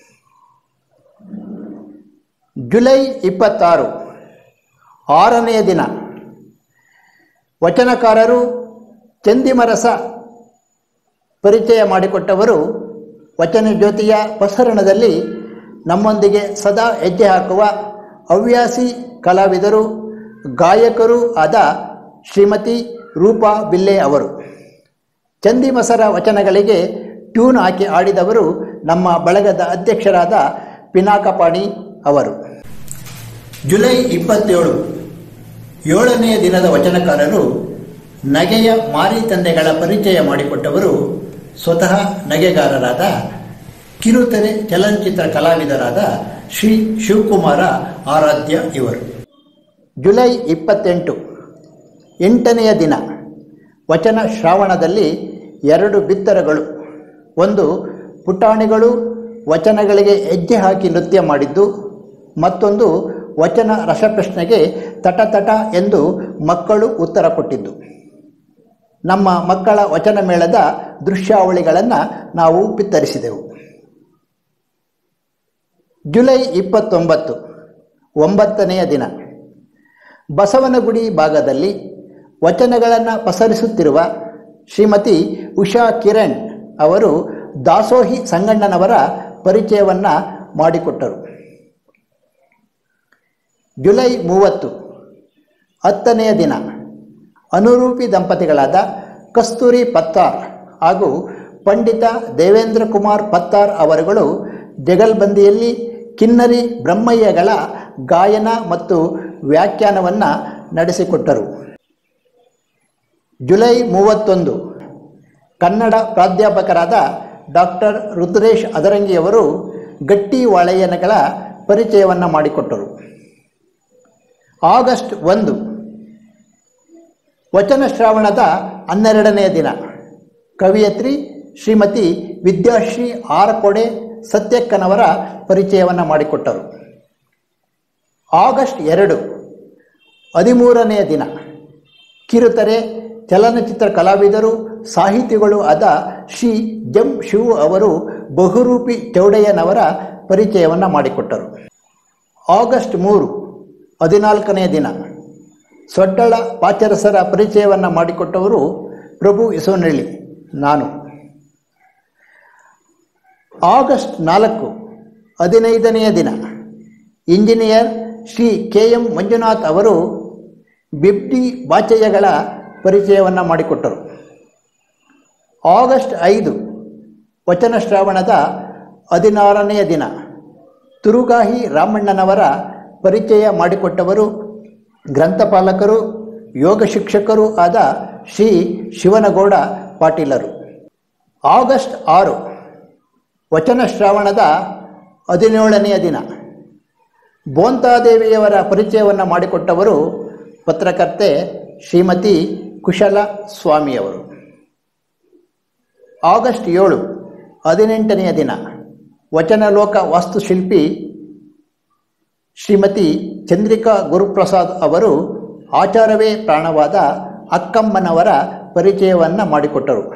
ಜುಲೈ ಇಪ್ಪತ್ತಾರು ಆರನೆಯ ದಿನ ವಚನಕಾರರು ಚಂದಿಮರಸ ಪರಿಚಯ ಮಾಡಿಕೊಟ್ಟವರು ವಚನ ಜ್ಯೋತಿಯ ಪ್ರಸರಣದಲ್ಲಿ ನಮ್ಮೊಂದಿಗೆ ಸದಾ ಹೆಜ್ಜೆ ಹಾಕುವ ಹವ್ಯಾಸಿ ಕಲಾವಿದರು ಗಾಯಕರೂ ಆದ ಶ್ರೀಮತಿ ರೂಪಾ ಬಿಲ್ಲೆ ಅವರು ಚಂದಿಮಸರ ವಚನಗಳಿಗೆ ಟ್ಯೂನ್ ಹಾಕಿ ಆಡಿದವರು ನಮ್ಮ ಬಳಗದ ಅಧ್ಯಕ್ಷರಾದ ಪಿನಾಕಪಾಣಿ ಅವರು ಜುಲೈ ಇಪ್ಪತ್ತೇಳು ಏಳನೆಯ ದಿನದ ವಚನಕಾರರು ನಗೆಯ ಮಾರಿ ತಂದೆಗಳ ಪರಿಚಯ ಮಾಡಿಕೊಟ್ಟವರು ಸ್ವತಃ ನಗೆಗಾರರಾದ ಕಿರುತೆರೆ ಚಲನಚಿತ್ರ ಕಲಾವಿದರಾದ ಶ್ರೀ ಶಿವಕುಮಾರ ಆರಾಧ್ಯ ಇವರು ಜುಲೈ ಇಪ್ಪತ್ತೆಂಟು ಎಂಟನೆಯ ದಿನ ವಚನ ಶ್ರಾವಣದಲ್ಲಿ ಎರಡು ಬಿತ್ತರಗಳು ಒಂದು ಪುಟಾಣಿಗಳು ವಚನಗಳಿಗೆ ಹೆಜ್ಜೆ ಹಾಕಿ ನೃತ್ಯ ಮಾಡಿದ್ದು ಮತ್ತೊಂದು ವಚನ ರಸಪ್ರಶ್ನೆಗೆ ತಟ ತಟ ಎಂದು ಮಕ್ಕಳು ಉತ್ತರ ಕೊಟ್ಟಿದ್ದು ನಮ್ಮ ಮಕ್ಕಳ ವಚನ ಮೇಳದ ದೃಶ್ಯಾವಳಿಗಳನ್ನು ನಾವು ಬಿತ್ತರಿಸಿದೆವು ಜುಲೈ ಇಪ್ಪತ್ತೊಂಬತ್ತು ಒಂಬತ್ತನೆಯ ದಿನ ಬಸವನಗುಡಿ ಭಾಗದಲ್ಲಿ ವಚನಗಳನ್ನು ಪಸರಿಸುತ್ತಿರುವ ಶ್ರೀಮತಿ ಉಷಾ ಕಿರಣ್ ಅವರು ದಾಸೋಹಿ ಸಂಗಣ್ಣನವರ ಪರಿಚಯವನ್ನು ಮಾಡಿಕೊಟ್ಟರು ಜುಲೈ ಮೂವತ್ತು ಹತ್ತನೆಯ ದಿನ ಅನುರೂಪಿ ದಂಪತಿಗಳಾದ ಕಸ್ತೂರಿ ಪತ್ತಾರ್ ಹಾಗೂ ಪಂಡಿತ ದೇವೇಂದ್ರ ಕುಮಾರ್ ಪತ್ತಾರ್ ಅವರುಗಳು ಜಗಲ್ಬಂದಿಯಲ್ಲಿ ಕಿನ್ನರಿ ಬ್ರಹ್ಮಯ್ಯಗಳ ಗಾಯನ ಮತ್ತು ವ್ಯಾಖ್ಯಾನವನ್ನು ನಡೆಸಿಕೊಟ್ಟರು ಜುಲೈ ಮೂವತ್ತೊಂದು ಕನ್ನಡ ಪ್ರಾಧ್ಯಾಪಕರಾದ ಡಾಕ್ಟರ್ ರುದ್ರೇಶ್ ಅದರಂಗಿಯವರು ಗಟ್ಟಿ ವಾಳೆಯನಗಳ ಪರಿಚಯವನ್ನು ಮಾಡಿಕೊಟ್ಟರು ಆಗಸ್ಟ್ ಒಂದು ವಚನ ಶ್ರಾವಣದ ಹನ್ನೆರಡನೆಯ ದಿನ ಕವಿಯತ್ರಿ ಶ್ರೀಮತಿ ವಿದ್ಯಾಶ್ರೀ ಆರಕೊಡೆ ಸತ್ಯಕ್ಕನವರ ಪರಿಚಯವನ್ನು ಮಾಡಿಕೊಟ್ಟರು ಆಗಸ್ಟ್ ಎರಡು ಹದಿಮೂರನೆಯ ದಿನ ಕಿರುತೆರೆ ಚಲನಚಿತ್ರ ಕಲಾವಿದರು ಸಾಹಿತಿಗಳು ಆದ ಶ್ರೀ ಜಂ ಶಿವು ಅವರು ಬಹುರೂಪಿ ಚೌಡಯ್ಯನವರ ಪರಿಚಯವನ್ನು ಮಾಡಿಕೊಟ್ಟರು ಆಗಸ್ಟ್ ಮೂರು ಹದಿನಾಲ್ಕನೆಯ ದಿನ ಸೊಡ್ಡಳ ಪಾಚರಸರ ಪರಿಚಯವನ್ನು ಮಾಡಿಕೊಟ್ಟವರು ಪ್ರಭು ಇಸೋನಳ್ಳಿ ನಾನು ಆಗಸ್ಟ್ ನಾಲ್ಕು ಹದಿನೈದನೆಯ ದಿನ engineer Shri K M Manjunath ಅವರು ಬಿಬ್ಡಿ ಬಾಚಯ್ಯಗಳ ಪರಿಚಯವನ್ನು ಮಾಡಿಕೊಟ್ಟರು ಆಗಸ್ಟ್ ಐದು ವಚನ ಶ್ರಾವಣದ ಹದಿನಾರನೆಯ ದಿನ ತುರುಗಾಹಿ ರಾಮಣ್ಣನವರ ಪರಿಚಯ ಮಾಡಿಕೊಟ್ಟವರು ಗ್ರಂಥಪಾಲಕರು ಯೋಗ ಶಿಕ್ಷಕರೂ ಆದ ಶ್ರೀ ಶಿವನಗೌಡ ಪಾಟೀಲರು ಆಗಸ್ಟ್ ಆರು ವಚನ ಶ್ರಾವಣದ ಹದಿನೇಳನೆಯ ದಿನ ಬೋಂತಾದೇವಿಯವರ ಪರಿಚಯವನ್ನು ಮಾಡಿಕೊಟ್ಟವರು ಪತ್ರಕರ್ತೆ ಶ್ರೀಮತಿ ಕುಶಲ ಸ್ವಾಮಿಯವರು ಆಗಸ್ಟ್ ಏಳು ಹದಿನೆಂಟನೆಯ ದಿನ ವಚನಲೋಕ ವಾಸ್ತುಶಿಲ್ಪಿ ಶ್ರೀಮತಿ ಚಂದ್ರಿಕಾ ಗುರುಪ್ರಸಾದ್ ಅವರು ಆಚಾರವೇ ಪ್ರಾಣವಾದ ಅಕ್ಕಮ್ಮನವರ ಪರಿಚಯವನ್ನು ಮಾಡಿಕೊಟ್ಟರು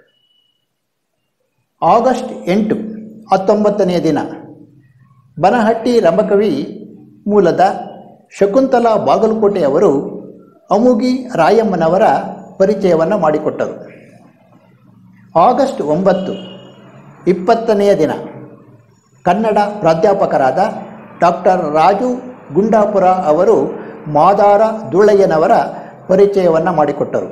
ಆಗಸ್ಟ್ ಎಂಟು ಹತ್ತೊಂಬತ್ತನೆಯ ದಿನ ಬನಹಟ್ಟಿ ರಂಭಕವಿ ಮೂಲದ ಶಕುಂತಲಾ ಬಾಗಲಕೋಟೆಯವರು ಅಮುಗಿ ರಾಯಮ್ಮನವರ ಪರಿಚಯವನ್ನು ಮಾಡಿಕೊಟ್ಟರು ಆಗಸ್ಟ್ ಒಂಬತ್ತು ಇಪ್ಪತ್ತನೆಯ ದಿನ ಕನ್ನಡ ಪ್ರಾಧ್ಯಾಪಕರಾದ ಡಾಕ್ಟರ್ ರಾಜು ಗುಂಡಾಪುರ ಅವರು ಮಾದಾರ ಧೂಳಯ್ಯನವರ ಪರಿಚಯವನ್ನು ಮಾಡಿಕೊಟ್ಟರು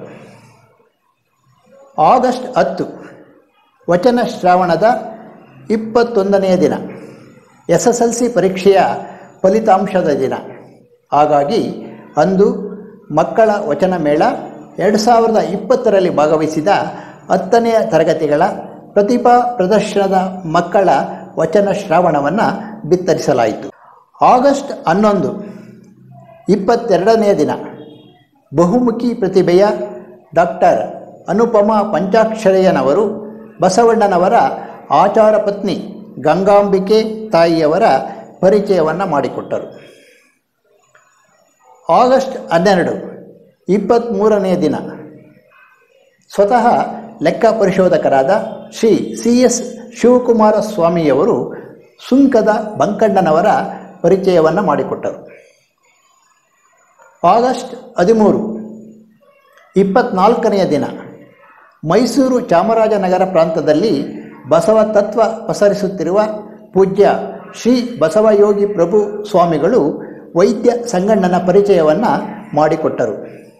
ಆಗಸ್ಟ್ ಹತ್ತು ವಚನ ಶ್ರಾವಣದ ಇಪ್ಪತ್ತೊಂದನೆಯ ದಿನ ಎಸ್ ಎಸ್ ಎಲ್ ಸಿ ಪರೀಕ್ಷೆಯ ಫಲಿತಾಂಶದ ದಿನ ಹಾಗಾಗಿ ಅಂದು ಮಕ್ಕಳ ವಚನ ಮೇಳ ಎರಡು ಸಾವಿರದ ಇಪ್ಪತ್ತರಲ್ಲಿ ಭಾಗವಹಿಸಿದ ಹತ್ತನೆಯ ತರಗತಿಗಳ ಪ್ರತಿಭಾ ಪ್ರದರ್ಶನದ ಮಕ್ಕಳ ವಚನ ಶ್ರಾವಣವನ್ನು ಬಿತ್ತರಿಸಲಾಯಿತು ಆಗಸ್ಟ್ ಹನ್ನೊಂದು ಇಪ್ಪತ್ತೆರಡನೆಯ ದಿನ ಬಹುಮುಖಿ ಪ್ರತಿಭೆಯ ಡಾಕ್ಟರ್ ಅನುಪಮ ಪಂಚಾಕ್ಷರಯ್ಯನವರು ಬಸವಣ್ಣನವರ ಆಚಾರ ಪತ್ನಿ ಗಂಗಾಂಬಿಕೆ ತಾಯಿಯವರ ಪರಿಚಯವನ್ನು ಮಾಡಿಕೊಟ್ಟರು ಆಗಸ್ಟ್ ಹನ್ನೆರಡು ಇಪ್ಪತ್ತ್ಮೂರನೆಯ ದಿನ ಸ್ವತಃ ಲೆಕ್ಕ ಪರಿಶೋಧಕರಾದ ಶ್ರೀ ಸಿ ಎಸ್ ಶಿವಕುಮಾರ ಸ್ವಾಮಿಯವರು ಸುಂಕದ ಬಂಕಣ್ಣನವರ ಪರಿಚಯವನ್ನು ಮಾಡಿಕೊಟ್ಟರು ಆಗಸ್ಟ್ ಹದಿಮೂರು ಇಪ್ಪತ್ನಾಲ್ಕನೆಯ ದಿನ ಮೈಸೂರು ಚಾಮರಾಜನಗರ ಪ್ರಾಂತದಲ್ಲಿ ಬಸವ ತತ್ವ ಪಸರಿಸುತ್ತಿರುವ ಪೂಜ್ಯ ಶ್ರೀ ಬಸವಯೋಗಿ ಪ್ರಭು ಸ್ವಾಮಿಗಳು ವೈದ್ಯ ಸಂಗಣ್ಣನ ಪರಿಚಯವನ್ನು ಮಾಡಿಕೊಟ್ಟರು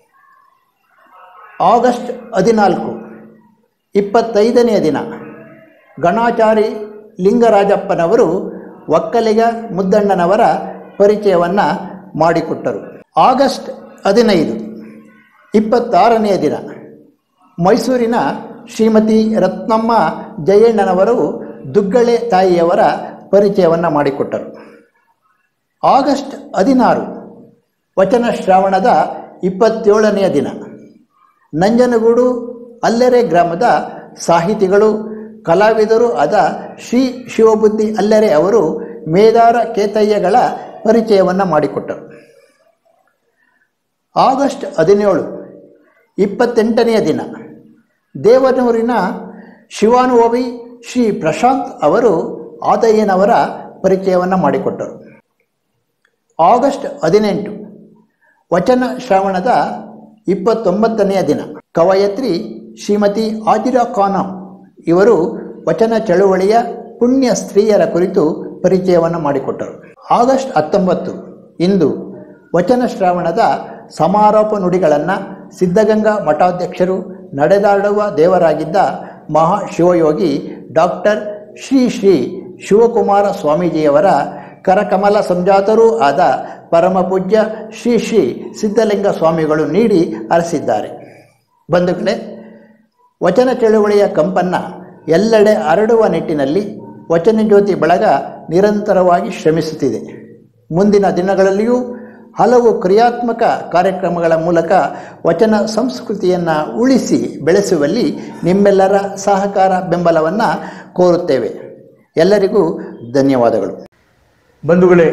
ಆಗಸ್ಟ್ ಹದಿನಾಲ್ಕು ಇಪ್ಪತ್ತೈದನೆಯ ದಿನ ಗಣಾಚಾರಿ ಲಿಂಗರಾಜಪ್ಪನವರು ಒಕ್ಕಲಿಗ ಮುದ್ದಣ್ಣನವರ ಪರಿಚಯವನ್ನು ಮಾಡಿಕೊಟ್ಟರು ಆಗಸ್ಟ್ ಹದಿನೈದು ಇಪ್ಪತ್ತಾರನೆಯ ದಿನ ಮೈಸೂರಿನ ಶ್ರೀಮತಿ ರತ್ನಮ್ಮ ಜಯಣ್ಣನವರು ದುಗ್ಗಳೆ ತಾಯಿಯವರ ಪರಿಚಯವನ್ನು ಮಾಡಿಕೊಟ್ಟರು ಆಗಸ್ಟ್ ಹದಿನಾರು ವಚನ ಶ್ರಾವಣದ ಇಪ್ಪತ್ತೇಳನೆಯ ದಿನ ನಂಜನಗೂಡು ಅಲ್ಲೆರೆ ಗ್ರಾಮದ ಸಾಹಿತಿಗಳು ಕಲಾವಿದರು ಆದ ಶ್ರೀ ಶಿವಬುದ್ಧಿ ಅಲ್ಲೆರೆ ಅವರು ಮೇದಾರ ಕೇತಯ್ಯಗಳ ಪರಿಚಯವನ್ನು ಮಾಡಿಕೊಟ್ಟರು ಆಗಸ್ಟ್ ಹದಿನೇಳು ಇಪ್ಪತ್ತೆಂಟನೆಯ ದಿನ ದೇವನೂರಿನ ಶಿವಾನುಭವಿ ಶ್ರೀ ಪ್ರಶಾಂತ್ ಅವರು ಆದಯ್ಯನವರ ಪರಿಚಯವನ್ನು ಮಾಡಿಕೊಟ್ಟರು ಆಗಸ್ಟ್ ಹದಿನೆಂಟು ವಚನ ಶ್ರಾವಣದ ಇಪ್ಪತ್ತೊಂಬತ್ತನೆಯ ದಿನ ಕವಯತ್ರಿ ಶ್ರೀಮತಿ ಆದಿರಾ ಖಾನಂ ಇವರು ವಚನ ಚಳುವಳಿಯ ಪುಣ್ಯ ಸ್ತ್ರೀಯರ ಕುರಿತು ಪರಿಚಯವನ್ನು ಮಾಡಿಕೊಟ್ಟರು ಆಗಸ್ಟ್ ಹತ್ತೊಂಬತ್ತು ಇಂದು ವಚನ ಶ್ರಾವಣದ ಸಮಾರೋಪ ನುಡಿಗಳನ್ನು ಸಿದ್ಧಗಂಗಾ ಮಠಾಧ್ಯಕ್ಷರು ನಡೆದಾಡುವ ದೇವರಾಗಿದ್ದ ಮಹಾಶಿವಯೋಗಿ ಡಾಕ್ಟರ್ ಶ್ರೀ ಶ್ರೀ ಶಿವಕುಮಾರ ಸ್ವಾಮೀಜಿಯವರ ಕರಕಮಲ ಸಂಜಾತರೂ ಆದ ಪರಮ ಪೂಜ್ಯ ಶ್ರೀ ಶ್ರೀ ಸಿದ್ಧಲಿಂಗ ಸ್ವಾಮಿಗಳು ನೀಡಿ ಹರಸಿದ್ದಾರೆ ಬಂಧುಗಳೇ ವಚನ ಚಳುವಳಿಯ ಕಂಪನ್ನು ಎಲ್ಲೆಡೆ ಹರಡುವ ನಿಟ್ಟಿನಲ್ಲಿ ವಚನ ಜ್ಯೋತಿ ಬಳಗ ನಿರಂತರವಾಗಿ ಶ್ರಮಿಸುತ್ತಿದೆ ಮುಂದಿನ ದಿನಗಳಲ್ಲಿಯೂ ಹಲವು ಕ್ರಿಯಾತ್ಮಕ ಕಾರ್ಯಕ್ರಮಗಳ ಮೂಲಕ ವಚನ ಸಂಸ್ಕೃತಿಯನ್ನು ಉಳಿಸಿ ಬೆಳೆಸುವಲ್ಲಿ ನಿಮ್ಮೆಲ್ಲರ ಸಹಕಾರ ಬೆಂಬಲವನ್ನು ಕೋರುತ್ತೇವೆ ಎಲ್ಲರಿಗೂ ಧನ್ಯವಾದಗಳು ಬಂಧುಗಳೇ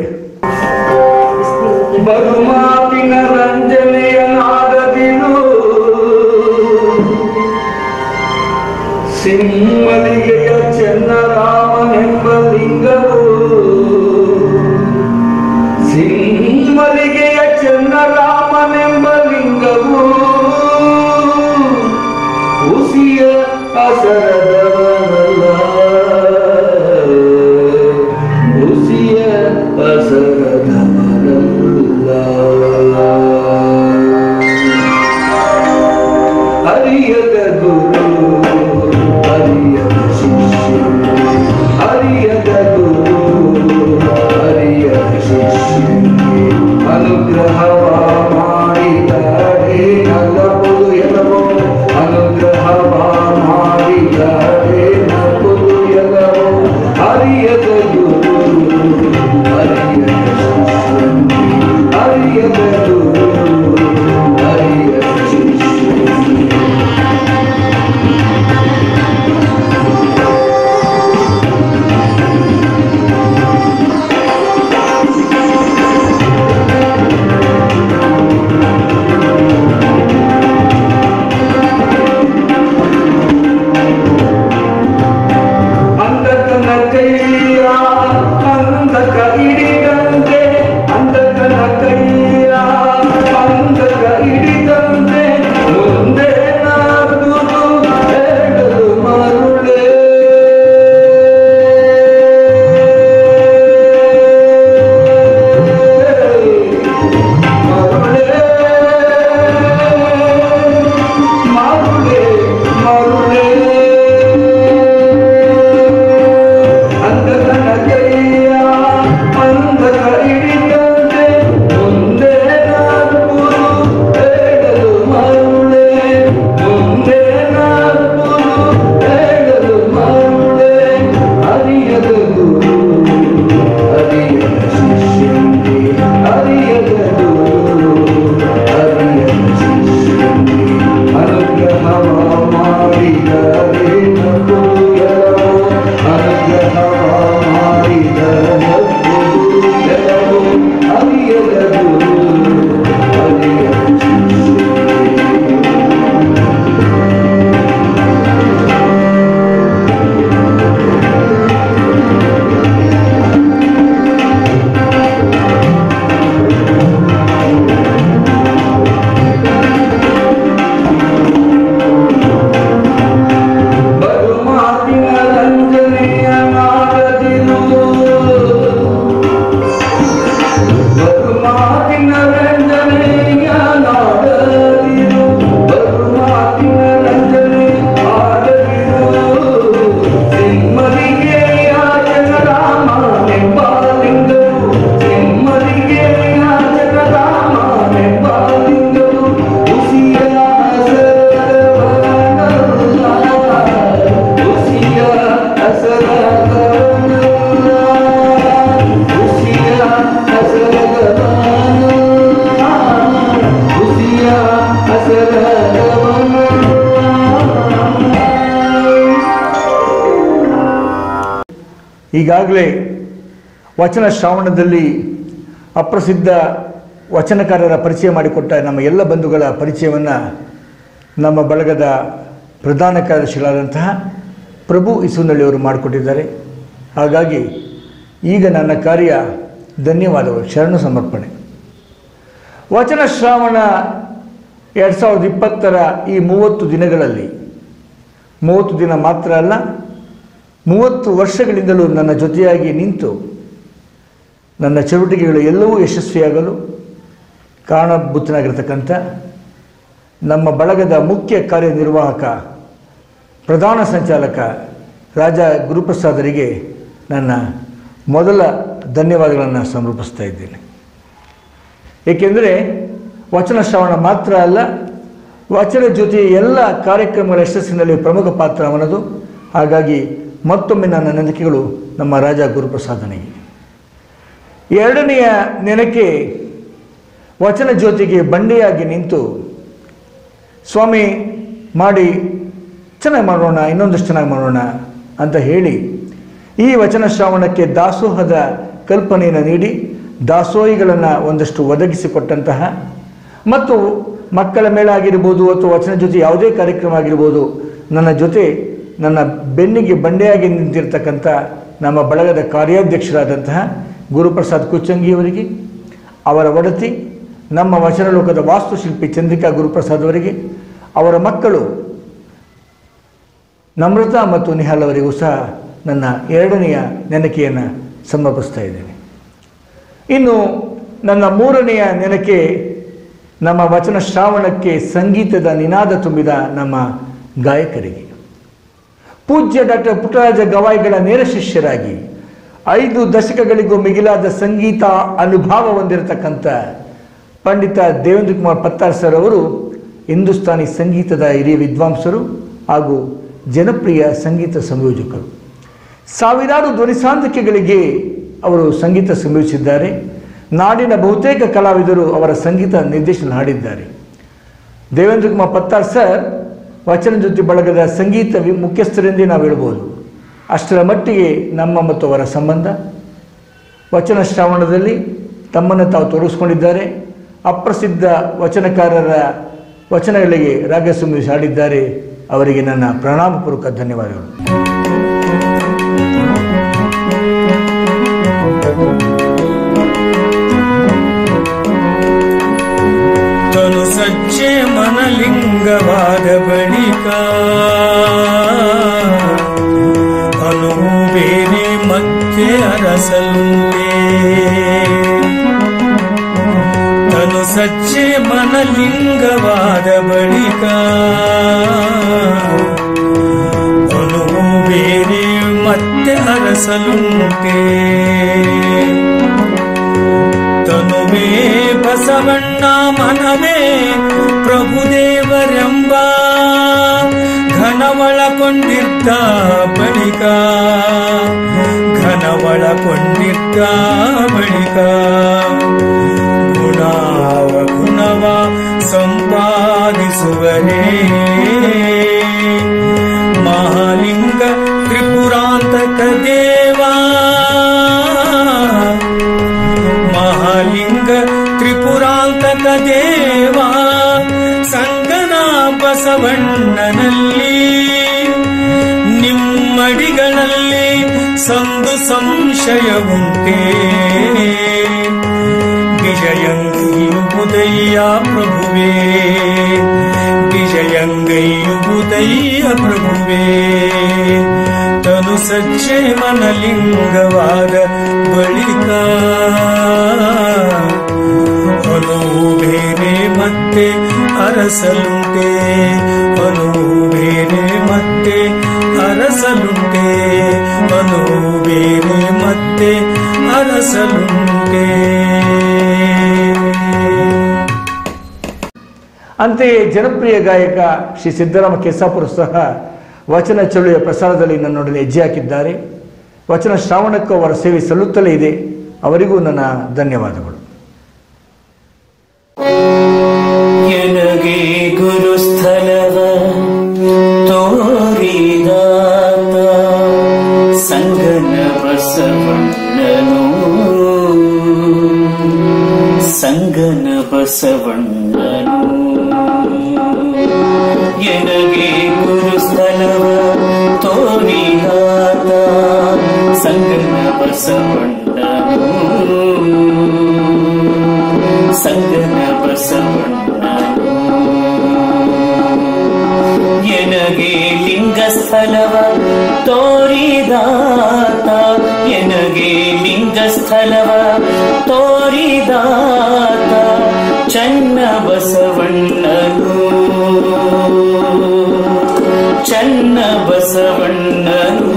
ಬರುಮಾತಿನ ರಂಜನೆಯ ನಾದದಿರು ಸಿಂಹಲಿಗೆಯ ಚೆನ್ನರಾಮನೆಂಬ ಲಿಂಗವು ಸಿಂಹಲಿಗೆಯ ಚೆನ್ನರಾಮನೆಂಬ ಲಿಂಗವು ಹುಸಿಯ ಅಸರದವನಲ್ಲ ಹುಸಿಯ ಅಸರದವನಲ್ಲ. 「 ಅರಿಯದ ಗುರು ಅರಿಯದ ಶಿಷ್ಯ ಅರಿಯದ ಗುರು ಅರಿಯದ ಶಿಷ್ಯನಿಗೆ ಅನುಗ್ರಹವ ಮಾಡಿದರೆ ನಲ್ಲಬಹುದು ಎಲ್ಲವೋ ಅನುಗ್ರಹವ ಮಾಡಿದರೆ ನಲ್ಲಬಹುದು ಎಲ್ಲವೋ ಅರಿಯದ ಗುರು ಅರಿಯದ ಶಿಷ್ಯನಿಗೆ ಅರಿಯದ ಗುರು ಅರಿಯದ ಶಿಷ್ಯನಿಗೆ ಅಂಧಕನ ಕೈಯ ಅಂಧಕ ಹಿಡಿದಂತೆ ಅಂಧಕನ ಕೈಯ ಅಂಧಕ ಹಿಡಿದಂತೆ ಮುಂದೆ ನಾಗುದು ಹೇಳಲು ಮರುಳೇ ಮರುಳೇ ಮರುಳೇ ಅಂಧಕನ ಕೈಯ ಅಂಧಕ ಹಿಡಿದಂತೆ ಮುಂದೆ ನಾಲ್ಕುರು ಹೇಳಲು ಮರುಳೇ ಮುಂದೆ ನಾಲ್ಕುರು ಹೇಳಲು ಮರುಳೇ ಅರಿಯದ ಗುರು ಅರಿಯದ ಶಿಷ್ಯನಿಗೆ ಅರಿಯದ ಗುರು ಅರಿಯದ ಶಿಷ್ಯನಿಗೆ ಅನುಗ್ರಹವ ಮಾಡಿದರೆ ನಗುವುದು ಎಲ್ಲವೋ ಅನುಗ್ರಹವ ಮಾಡಿದರೆ ನಗುವುದು ಎಲ್ಲವೋ ಅರಿಯದ ಗುರು ಅರಿಯದ ಶಿಷ್ಯನಿಗೆ ಬರು ಮಾತಿನ ರಂಜನೆಯ ನಾಡದಿರು ಬರು ಮಾತಿನ ರಂಜನೆಯ ನಾಡದಿರು ಬರು ಮಾತಿನ ರಂಜನೆ ಆಡದಿರು ಸಿಂಹರಿಗೆ ಯಾಚನ ರಾಮ ನೆಂಬಾಲಿಂಗರು ಸಿಂಹರಿಗೆ ಯಾಚನ ರಾಮ ನೆಂಬಾಲಿಂಗರು ಹುಸಿಯ ಹಸರವನಲ್ಲ ಹುಸಿಯ ಹಸರವನಲ್ಲ ಹುಸಿಯ ಹಸರವನಲ್ಲ ಹುಸಿಯ ಹಸರವನಲ್ಲ ಈಗಾಗಲೇ ವಚನ ಶ್ರಾವಣದಲ್ಲಿ ಅಪ್ರಸಿದ್ಧ ವಚನಕಾರರ ಪರಿಚಯ ಮಾಡಿಕೊಟ್ಟ ನಮ್ಮ ಎಲ್ಲ ಬಂಧುಗಳ ಪರಿಚಯವನ್ನು ನಮ್ಮ ಬಳಗದ ಪ್ರಧಾನ ಕಾರ್ಯದರ್ಶಿಗಳಾದಂತಹ ಪ್ರಭು ಇಸುನಳ್ಳಿಯವರು ಮಾಡಿಕೊಟ್ಟಿದ್ದಾರೆ ಹಾಗಾಗಿ ಈಗ ನನ್ನ ಕಾರ್ಯ ಧನ್ಯವಾದಗಳು ಶರಣು ಸಮರ್ಪಣೆ ವಚನ ಶ್ರಾವಣ ಎರಡು ಸಾವಿರದ ಇಪ್ಪತ್ತರ ಈ ಮೂವತ್ತು ದಿನಗಳಲ್ಲಿ ಮೂವತ್ತು ದಿನ ಮಾತ್ರ ಅಲ್ಲ ಮೂವತ್ತು ವರ್ಷಗಳಿಂದಲೂ ನನ್ನ ಜೊತೆಯಾಗಿ ನಿಂತು ನನ್ನ ಚಟುವಟಿಕೆಗಳು ಎಲ್ಲವೂ ಯಶಸ್ವಿಯಾಗಲು ಕಾರಣಭೂತನಾಗಿರ್ತಕ್ಕಂಥ ನಮ್ಮ ಬಳಗದ ಮುಖ್ಯ ಕಾರ್ಯನಿರ್ವಾಹಕ ಪ್ರಧಾನ ಸಂಚಾಲಕ ರಾಜ ಗುರುಪ್ರಸಾದರಿಗೆ ನನ್ನ ಮೊದಲ ಧನ್ಯವಾದಗಳನ್ನು ಸಮರ್ಪಿಸ್ತಾ ಇದ್ದೇನೆ ಏಕೆಂದರೆ ವಚನ ಶ್ರವಣ ಮಾತ್ರ ಅಲ್ಲ ವಚನ ಜೊತೆ ಎಲ್ಲ ಕಾರ್ಯಕ್ರಮಗಳ ಯಶಸ್ಸಿನಲ್ಲಿ ಪ್ರಮುಖ ಪಾತ್ರ ಅವನದು ಹಾಗಾಗಿ ಮತ್ತೊಮ್ಮೆ ನನ್ನ ನಂಬಿಕೆಗಳು ನಮ್ಮ ರಾಜ ಗುರುಪ್ರಸಾದನಿಗೆ ಎರಡನೆಯ ನೆನಕೆ ವಚನ ಜ್ಯೋತಿಗೆ ಬಂಡೆಯಾಗಿ ನಿಂತು ಸ್ವಾಮಿ ಮಾಡಿ ಚೆನ್ನಾಗಿ ಮಾಡೋಣ ಇನ್ನೊಂದಷ್ಟು ಚೆನ್ನಾಗಿ ಮಾಡೋಣ ಅಂತ ಹೇಳಿ ಈ ವಚನ ಶ್ರಾವಣಕ್ಕೆ ದಾಸೋಹದ ಕಲ್ಪನೆಯನ್ನು ನೀಡಿ ದಾಸೋಹಿಗಳನ್ನು ಒಂದಷ್ಟು ಒದಗಿಸಿಕೊಟ್ಟಂತಹ ಮತ್ತು ಮಕ್ಕಳ ಮೇಳ ಆಗಿರ್ಬೋದು ಅಥವಾ ವಚನ ಜೊತೆ ಯಾವುದೇ ಕಾರ್ಯಕ್ರಮ ಆಗಿರ್ಬೋದು ನನ್ನ ಜೊತೆ ನನ್ನ ಬೆನ್ನಿಗೆ ಬಂಡೆಯಾಗಿ ನಿಂತಿರ್ತಕ್ಕಂಥ ನಮ್ಮ ಬಳಗದ ಕಾರ್ಯಾಧ್ಯಕ್ಷರಾದಂತಹ ಗುರುಪ್ರಸಾದ್ ಕುಚ್ಚಂಗಿಯವರಿಗೆ ಅವರ ಒಡತಿ ನಮ್ಮ ವಚನಲೋಕದ ವಾಸ್ತುಶಿಲ್ಪಿ ಚಂದ್ರಿಕಾ ಗುರುಪ್ರಸಾದ್ ಅವರಿಗೆ ಅವರ ಮಕ್ಕಳು ನಮ್ರತಾ ಮತ್ತು ನಿಹಾಲ್ ಅವರಿಗೂ ಸಹ ನನ್ನ ಎರಡನೆಯ ನೆನಕೆಯನ್ನು ಸಮರ್ಪಿಸ್ತಾ ಇದ್ದೇನೆ ಇನ್ನು ನನ್ನ ಮೂರನೆಯ ನೆನಕೆ ನಮ್ಮ ವಚನ ಶ್ರಾವಣಕ್ಕೆ ಸಂಗೀತದ ನಿನಾದ ತುಂಬಿದ ನಮ್ಮ ಗಾಯಕರಿಗೆ ಪೂಜ್ಯ ಡಾಕ್ಟರ್ ಪುಟ್ಟರಾಜ ಗವಾಯಿಗಳ ನೇರ ಶಿಷ್ಯರಾಗಿ ಐದು ದಶಕಗಳಿಗೂ ಮಿಗಿಲಾದ ಸಂಗೀತ ಅನುಭವ ಹೊಂದಿರತಕ್ಕಂಥ ಪಂಡಿತ ದೇವೇಂದ್ರ ಕುಮಾರ್ ಪತ್ತಾರ್ ಸರ್ ಅವರು ಹಿಂದೂಸ್ತಾನಿ ಸಂಗೀತದ ಹಿರಿಯ ವಿದ್ವಾಂಸರು ಹಾಗೂ ಜನಪ್ರಿಯ ಸಂಗೀತ ಸಂಯೋಜಕರು ಸಾವಿರಾರು ಧ್ವನಿಸಾಂದ್ರಿಕೆಗಳಿಗೆ ಅವರು ಸಂಗೀತ ಸಂಯೋಜಿಸಿದ್ದಾರೆ ನಾಡಿನ ಬಹುತೇಕ ಕಲಾವಿದರು ಅವರ ಸಂಗೀತ ನಿರ್ದೇಶನ ಹಾಡಿದ್ದಾರೆ ದೇವೇಂದ್ರ ಕುಮಾರ್ ಪತ್ತಾರ್ ಸರ್ ವಚನ ಜೊತೆ ಬಳಗದ ಸಂಗೀತ ವಿ ಮುಖ್ಯಸ್ಥರೆಂದೇ ನಾವು ಹೇಳ್ಬೋದು ಅಷ್ಟರ ಮಟ್ಟಿಗೆ ನಮ್ಮ ಮತ್ತು ಅವರ ಸಂಬಂಧ ವಚನ ಶ್ರವಣದಲ್ಲಿ ತಮ್ಮನ್ನು ತಾವು ತೊಡಗಿಸ್ಕೊಂಡಿದ್ದಾರೆ ಅಪ್ರಸಿದ್ಧ ವಚನಕಾರರ ವಚನಗಳಿಗೆ ರಾಗ ಸಂಯೋಜಿಸಿ ಹಾಡಿದ್ದಾರೆ ಅವರಿಗೆ ನನ್ನ ಪ್ರಣಾಮಪೂರ್ವಕ ಧನ್ಯವಾದಗಳು ತನು ಸಜ್ಜೆ ಮನಲಿಂಗವಾದ ಬಳಿಕ ಅನುವು ಬೇರೆ ಮತ್ತೆ ಅರಸಲುಂಟೆ ತನು ಸಜ್ಜೆ ಮನಲಿಂಗವಾದ ಬಳಿಕ ಅನುವು ಬೇರೆ ಮತ್ತೆ ಅರಸಲುಂಟೆ ತನುವೇ ಬಸವಣ್ಣ ಮನವೇ ಪ್ರಭುದೇವರೆಂಬ ಘನವಳಕೊಂಡಿದ್ದ ಬಳಿಕ ಘನವಳಕೊಂಡಿದ್ದ ಬಳಿಕ ಗುಣಾವ ಗುಣವ ಸಂಪಾದಿಸುವರೇ ಮಹಾಲಿಂಗ ತ್ರಿಪುರಾಂತಕ ದೇವಾ ಮಹಾಲಿಂಗ ತ್ರಿಪುರಾಂತಕ ದೇವ ಸಂಗನ ಬಸವಣ್ಣನಲ್ಲಿ ನಿಮ್ಮಡಿಗಳಲ್ಲಿ ಸಂದು ಸಂಶಯವುಂಟೇ ವಿಜಯಂಗೈಯುವುದಯ್ಯ ಪ್ರಭುವೇ ವಿಜಯಂಗೈಯುವುದಯ್ಯ ಪ್ರಭುವೇ ತನು ಸಜ್ಜೆ ಮನಲಿಂಗವಾದ ಬಳಿಕ ಅನುವು ಬೇರೆ ಮತ್ತೆ ಅರಸಲುಂಟೆ ಅನುವು ಬೇರೆ ಮತ್ತೆ ಅರಸಲುಂಟೆ ಅನುವು ಬೇರೆ ಮತ್ತೆ ಅರಸಲುಂಟೆ ಅಂತೆಯೇ ಜನಪ್ರಿಯ ಗಾಯಕ ಶ್ರೀ ಸಿದ್ದರಾಮ ಕೆಸಾಪುರ ಸಹ ವಚನ ಚಳುವೆಯ ಪ್ರಸಾರದಲ್ಲಿ ನನ್ನೊಡನೆ ಹೆಜ್ಜೆ ಹಾಕಿದ್ದಾರೆ ವಚನ ಶ್ರಾವಣಕ್ಕೂ ಅವರ ಸೇವೆ ಸಲ್ಲುತ್ತಲೇ ಇದೆ ಅವರಿಗೂ ನನ್ನ ಧನ್ಯವಾದಗಳು ಎನಗೆ ಗುರುಸ್ಥಳವ ತೋರಿದಾತ ಸಂಗನ ಬಸವಣ್ಣನು ಸಂಗನ ಬಸವಣ್ಣನು ಎನಗೆ ಗುರುಸ್ಥಳವ ತೋರಿದಾತ ಸಂಗನ ಬಸವಣ್ಣನು ಸಂಗನ ಬಸವಣ್ಣನು ಎನಗೆ ಲಿಂಗಸ್ಥಳವ ತೋರಿದಾತ ಎನಗೆ ಲಿಂಗಸ್ಥಳವ ತೋರಿದಾತ ಚನ್ನ ಬಸವಣ್ಣನು ಚನ್ನ ಬಸವಣ್ಣನು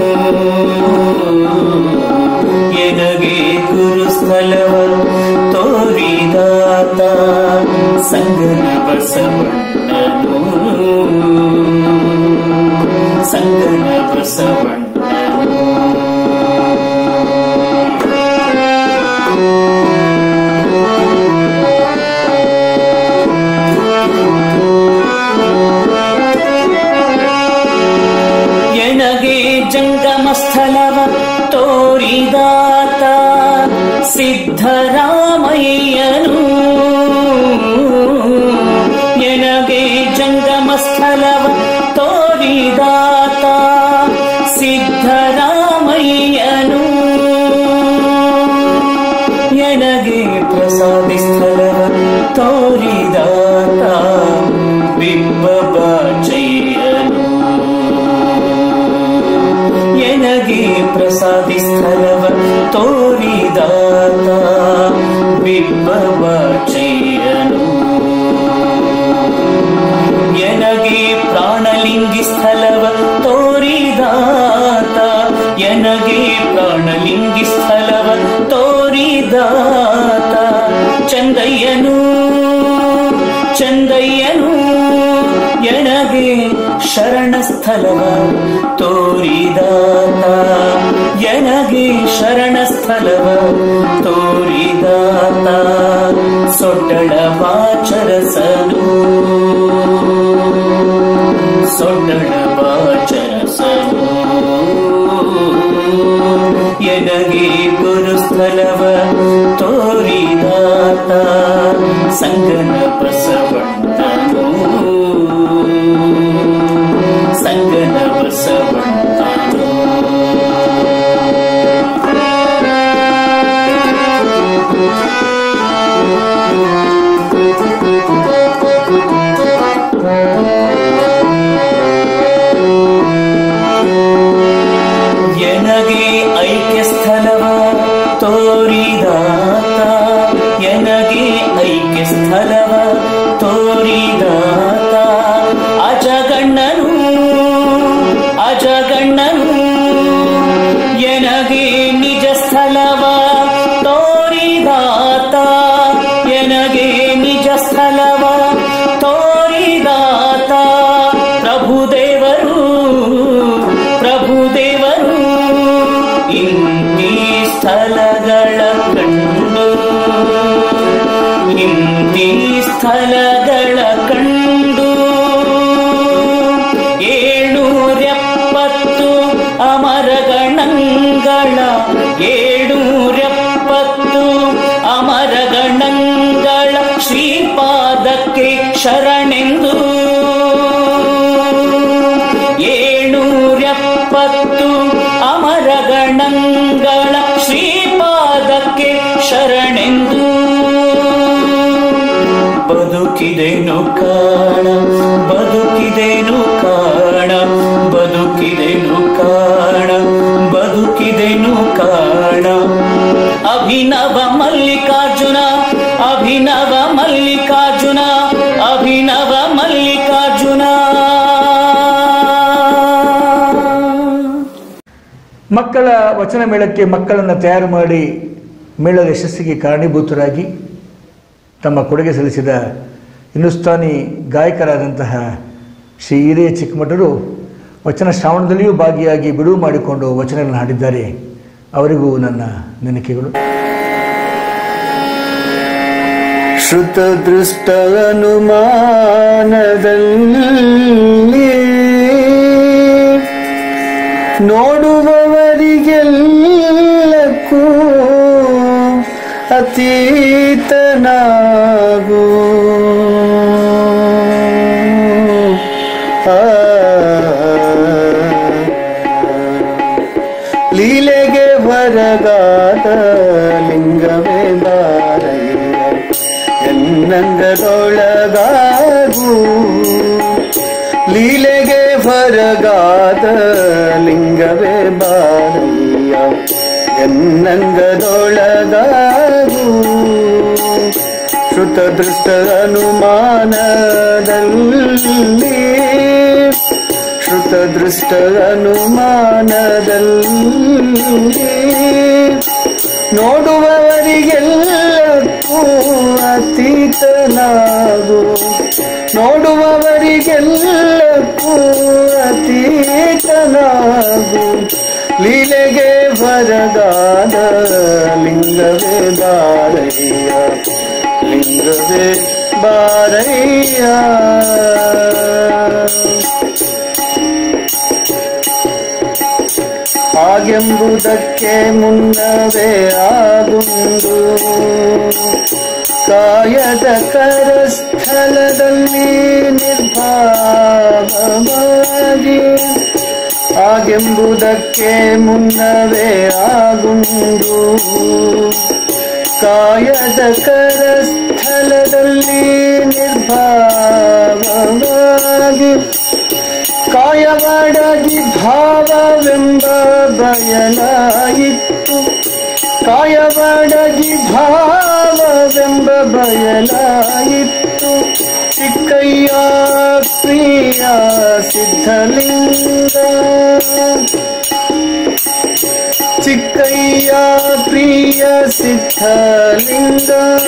ಎನಗೆ ಗುರುಸ್ಥಳವ ತೋರಿದಾತ ಸಂಗನ ಬಸವಣ್ಣನು ಸಂಗನ ಬಸವಣ್ಣನು ಎನಗೆ ಜಂಗಮ ಸ್ಥಳವ ತೋರಿದಾತ ಸಿದ್ಧರಾಮಯ್ಯನು ಎನಗೆ ಜಂಗಮ ಸ್ಥಳವ ತೋರಿದಾತ ಸಿದ್ಧರಾಮಯ್ಯನು ಎನಗೆ ಪ್ರಸಾದಿ ಸ್ಥಳವ ತೋರಿದಾತ ಬಿಂಬಬಾಚಯ್ಯನು ಎನಗೆ ಪ್ರಸಾದಿ ಸ್ಥಳವ ತೋರಿದಾತ ಬಿಂಬಬಾಚಯ್ಯನು ಎನಗೆ ಪ್ರಾಣ ಸ್ಥಳವ ತೋರಿದಾತ ಎನಗೆ ಪ್ರಾಣಲಿಂಗಿ ಸ್ಥಳವ ತೋರಿದಾತ ಚಂದಯ್ಯನು ಚಂದಯ್ಯನು ಎನಗೆ ಶರಣ ಸ್ಥಳವ ತೋರಿದಾತ ಎನಗೆ ಶರಣ ಸ್ಥಳವ ತೋರಿದಾತ ಸೊಡ್ಡಳ ವಾಚರಸನು ಸೊಡ್ಡಳ ವಾಚರಸನು ಎನಗೆ ಗುರುಸ್ಥಳವ ತೋರಿದಾತ ಸಂಗನ ಬಸವಣ್ಣನು ಸಂಗನ ಬಸವಣ್ಣನು ಎನಗೆ ಐಕ್ಯ ಸ್ಥಳವ ತೋರಿದಾತ ಎನಗೆ ಐಕ್ಯ ಸ್ಥಳವ ತೋರಿದಾತ ಅಜಗಣ್ಣನು ಅಜಗಣ್ಣನು ಎನಗೆ ನಿಜ ಸ್ಥಳವ ತೋರಿದಾತ ಎನಗೆ ನಿಜ ಸ್ಥಳವ ತೋರಿದಾತ ಪ್ರಭುದೇವರು ಪ್ರಭುದೇವರು ಇಂತಿ ಸ್ಥಳಗಳ ಕಂಡು ಇಂತಿ ಸ್ಥಳಗಳ ಕಂಡು ಏಳೂರೆಪ್ಪತ್ತು ಅಮರಗಣಂಗಳ ಏಳೂರೆಪ್ಪತ್ತು ಅಮರಗಣಂಗಳ ಶ್ರೀಪಾದಕ್ಕೆ ಶರಣೆಂದು ಏಳೂರೆಪ್ಪತ್ತು ಅಮರಗಣಂಗಳ ಶ್ರೀಪಾದಕ್ಕೆ ಶರಣೆಂದು ಬದುಕಿದೆನು ಕಾಣ ಬದುಕಿದೆನು ಕಾಣ ಬದುಕಿದೆನು ಕಾಣ ಬದುಕಿದೆನು ಕಾಣ ಅಭಿನವ ಮಲ್ಲಿಕಾರ್ಜುನ ಅಭಿನವ ಮಲ್ಲಿಕಾರ್ಜುನ ಅಭಿನವ ಮಲ್ಲಿಕಾರ್ಜುನ ಮಕ್ಕಳ ವಚನ ಮೇಳಕ್ಕೆ ಮಕ್ಕಳನ್ನು ತಯಾರು ಮಾಡಿ ಮೇಳದ ಯಶಸ್ಸಿಗೆ ಕಾರಣೀಭೂತರಾಗಿ ತಮ್ಮ ಕೊಡುಗೆ ಸಲ್ಲಿಸಿದ ಹಿಂದೂಸ್ತಾನಿ ಗಾಯಕರಾದಂತಹ ಶ್ರೀ ಹಿರಿಯ ಚಿಕ್ಕಮಠರು ವಚನ ಶ್ರಾವಣದಲ್ಲಿಯೂ ಭಾಗಿಯಾಗಿ ಬಿಡುವು ಮಾಡಿಕೊಂಡು ವಚನಗಳನ್ನು ಹಾಡಿದ್ದಾರೆ ಅವರಿಗೂ ನನ್ನ ನೆನಕೆಗಳು ಶ್ರುತದೃಷ್ಟ ಅನುಮಾನದಲ್ಲಿ ನೋಡುವವರಿಗೆಲ್ಲಕ್ಕೂ ಅತೀತನಾಗು ಆ ಲೀಲೆಗೆ ಹೊರಗಾದ ಲಿಂಗವೇ ಬಾರಯ್ಯ ಎನ್ನಂಗದೊಳಗಾಗು ಲೀಲೆಗೆ ಹೊರಗಾದ ಲಿಂಗವೇ ಬಾರಯ್ಯ ಎನ್ನಂಗದೊಳಗಾಗು ಶ್ರುತ ದೃಷ್ಟ ಅನುಮಾನದಲ್ಲಿ ಶ್ರುತ ದೃಷ್ಟ ಅನುಮಾನದಲ್ಲಿ ನೋಡುವವರಿಗೆಲ್ಲಕ್ಕೂ ಅತೀತನಾಗು ನೋಡುವವರಿಗೆಲ್ಲಕ್ಕೂ ಅತೀತನಾಗು ಲೀಲೆಗೆ ಬರಗಾದ ಲಿಂಗವೇ ಬಾರಯ್ಯ ಲಿಂಗವೇ ಬಾರಯ್ಯ ಹಾಗೆಂಬುದಕ್ಕೆ ಮುನ್ನವೇ ಆಗುಂದು ಕಾಯದ ಕರಸ್ಥಳದಲ್ಲಿ ನಿರ್ಭಾವವಾಗಿ ಹಾಗೆಂಬುದಕ್ಕೆ ಮುನ್ನವೇ ಆಗುಂದು ಕಾಯದ ಕರಸ್ಥಳದಲ್ಲಿ ನಿರ್ಭಾವವಾಗಿ ಕಾಯವಾಡಗಿ ಭಾವವೆಂಬ ಬಯಲಾಯಿತ್ತು ಕಾಯವಾಡಗಿ ಭಾವವೆಂಬ ಬಯಲಾಯಿತ್ತು ಚಿಕ್ಕಯ್ಯ ಪ್ರಿಯ ಸಿದ್ಧಲಿಂಗ ಚಿಕ್ಕಯ್ಯ ಪ್ರಿಯ ಸಿದ್ಧಲಿಂಗ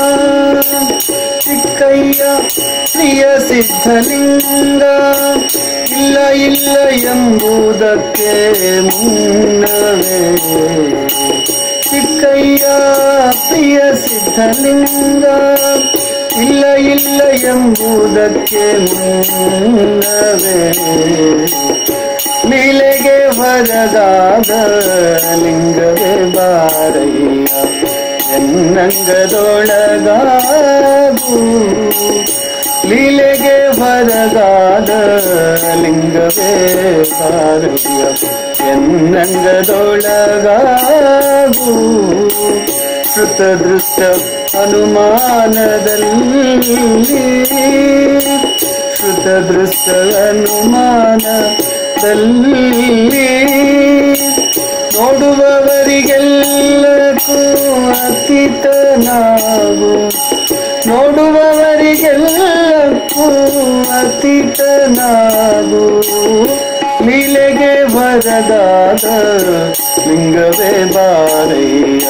ಚಿಕ್ಕಯ್ಯ ಪ್ರಿಯ ಸಿದ್ಧಲಿಂಗ ಇಲ್ಲ ಇಲ್ಲ ಎಂಬುದಕ್ಕೆ ಮುನ್ನವೇ ಚಿಕ್ಕಯ್ಯ ಪ್ರಿಯ ಸಿದ್ಧಲಿಂಗ ಇಲ್ಲ ಇಲ್ಲ ಎಂಬುದಕ್ಕೆ ಮುನ್ನವೇ ಲೀಲೆಗೆ ಹೊರಗಾದ ಲಿಂಗವೇ ಬಾರಯ್ಯ ಎನ್ನಂಗದೊಳಗಾಗು ಲೀಲೆಗೆ ಹೊರಗಾದ ಲಿಂಗವೇ ಬಾರಯ್ಯ ಎನ್ನಂಗದೊಳಗಾಗು ಶ್ರುತ ದೃಷ್ಟ ಅನುಮಾನದಲ್ಲಿ ಶ್ರುತ ದೃಷ್ಟ ಅನುಮಾನದಲ್ಲಿ ನೋಡುವವರಿಗೆಲ್ಲಕ್ಕೂ ಅತೀತನಾಗು ನೋಡುವವರಿಗೆಲ್ಲಕ್ಕೂ ಅತೀತನಾಗು ಲೀಲೆಗೆ ಬರದಾದ ಲಿಂಗವೇ ಬಾರಯ್ಯ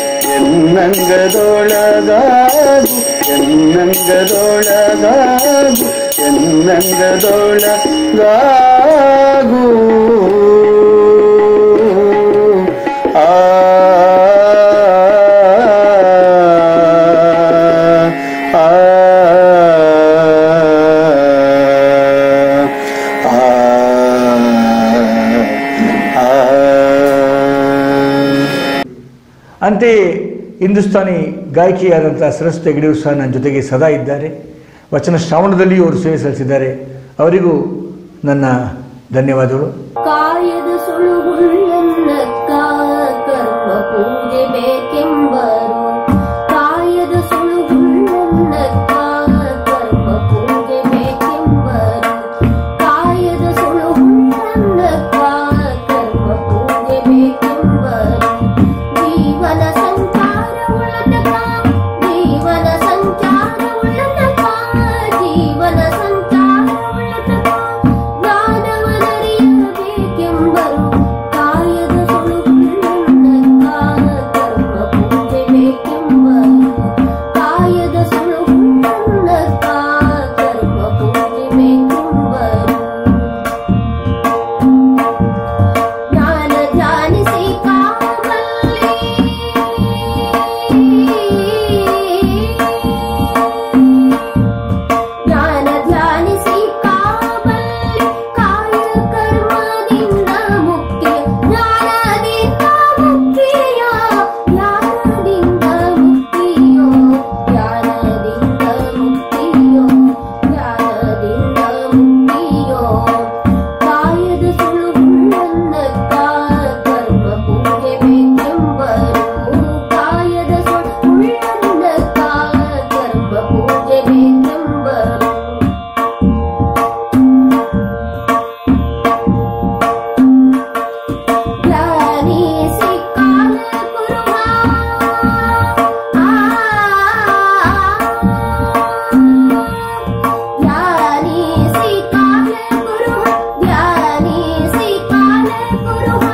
ಎನ್ನಂಗದೊಳಗಾಗು ಎನ್ನಂಗದೊಳಗಾಗು ಎನ್ನಂಗದೊಳಗಾಗು ಆ ಆ ಅಂತೆಯೇ ಹಿಂದೂಸ್ತಾನಿ ಗಾಯಕಿಯಾದಂಥ ಸರಸ್ವತಿ ಹೆಗಡೆಯವರು ಸಹ ನನ್ನ ಜೊತೆಗೆ ಸದಾ ಇದ್ದಾರೆ ವಚನ ಶ್ರಾವಣದಲ್ಲಿಯೂ ಅವರು ಸೇವೆ ಸಲ್ಲಿಸಿದ್ದಾರೆ ಅವರಿಗೂ ನನ್ನ ಧನ್ಯವಾದಗಳು ಕಾಯದ ಸುಳುಗುಳ್ಳನ್ನಕ್ಕ ಕರ್ಮ ಪೂಜೆ ಬೇಕೆಂಬರು ಕಾಯದ ಸುಳುಗುಳ್ಳನ್ನಕ್ಕ ಕರ್ಮ ಪೂಜೆ ಬೇಕೆಂಬರು ಕಾಯದ ಸುಳುಗುಳ್ಳನ್ನಕ್ಕ ಕರ್ಮ ಪೂಜೆ ಬೇಕೆಂಬರು ಜೀವನ ಸಂಚಾರ ಉಳ್ಳತಕ ಜೀವನ ಸಂಚಾರ ಉಳ್ಳತಕ ಜೀವನ ಸಂಚಾರ ಉಳ್ಳತಕ ಜ್ಞಾನವನರಿಯಬೇಕೆಂಬರು ಕಾಯದ ಸುಳುಗುಳ್ಳನ್ನಕ್ಕ ಕರ್ಮ ಪೂಜೆ ಬೇಕೆಂಬರು ಕಾಯದ ಸುಳುಗುಳ್ಳನ್ನಕ್ಕ ಕರ್ಮ ಪೂಜೆ ಬೇಕೆಂಬರು ಜ್ಞಾನ ಧ್ಯಾನಿಸಿ ಕಾಮಲ್ಲಿ ಜ್ಞಾನ ಧ್ಯಾನಿಸಿ ಕಾಮಲ್ಲಿ ಕಾಯ ಕರ್ಮದಿಂದ ಮುಕ್ತಿ ಜ್ಞಾನದಿಂದ ಮುಕ್ತಿಯ ಜ್ಞಾನದಿಂದ ಮುಕ್ತಿಯೋ ಜ್ಞಾನದಿಂದ ಮುಕ್ತಿಯೋ ಜ್ಞಾನದಿಂದ ಮುಕ್ತಿಯೋ ಕಾಯದ ಸುಳುಗುಳ್ಳನ್ನಕ್ಕ ಕರ್ಮ ಪೂಜೆ ಬೇಕೆಂಬರು ಕಾಯದ ಸುಳುಗುಳ್ಳನ್ನಕ್ಕ ಕರ್ಮ ಪೂಜೆ ಬೇಕೆಂಬರು ಧ್ಯಾನಿಸಿ ಕಾಲ ಕುರುವ ಧ್ಯಾನಿಸಿ ಕಾಲ ಕುರುವ ಧ್ಯಾನಿಸಿ ಕಾಲ ಕುರುವ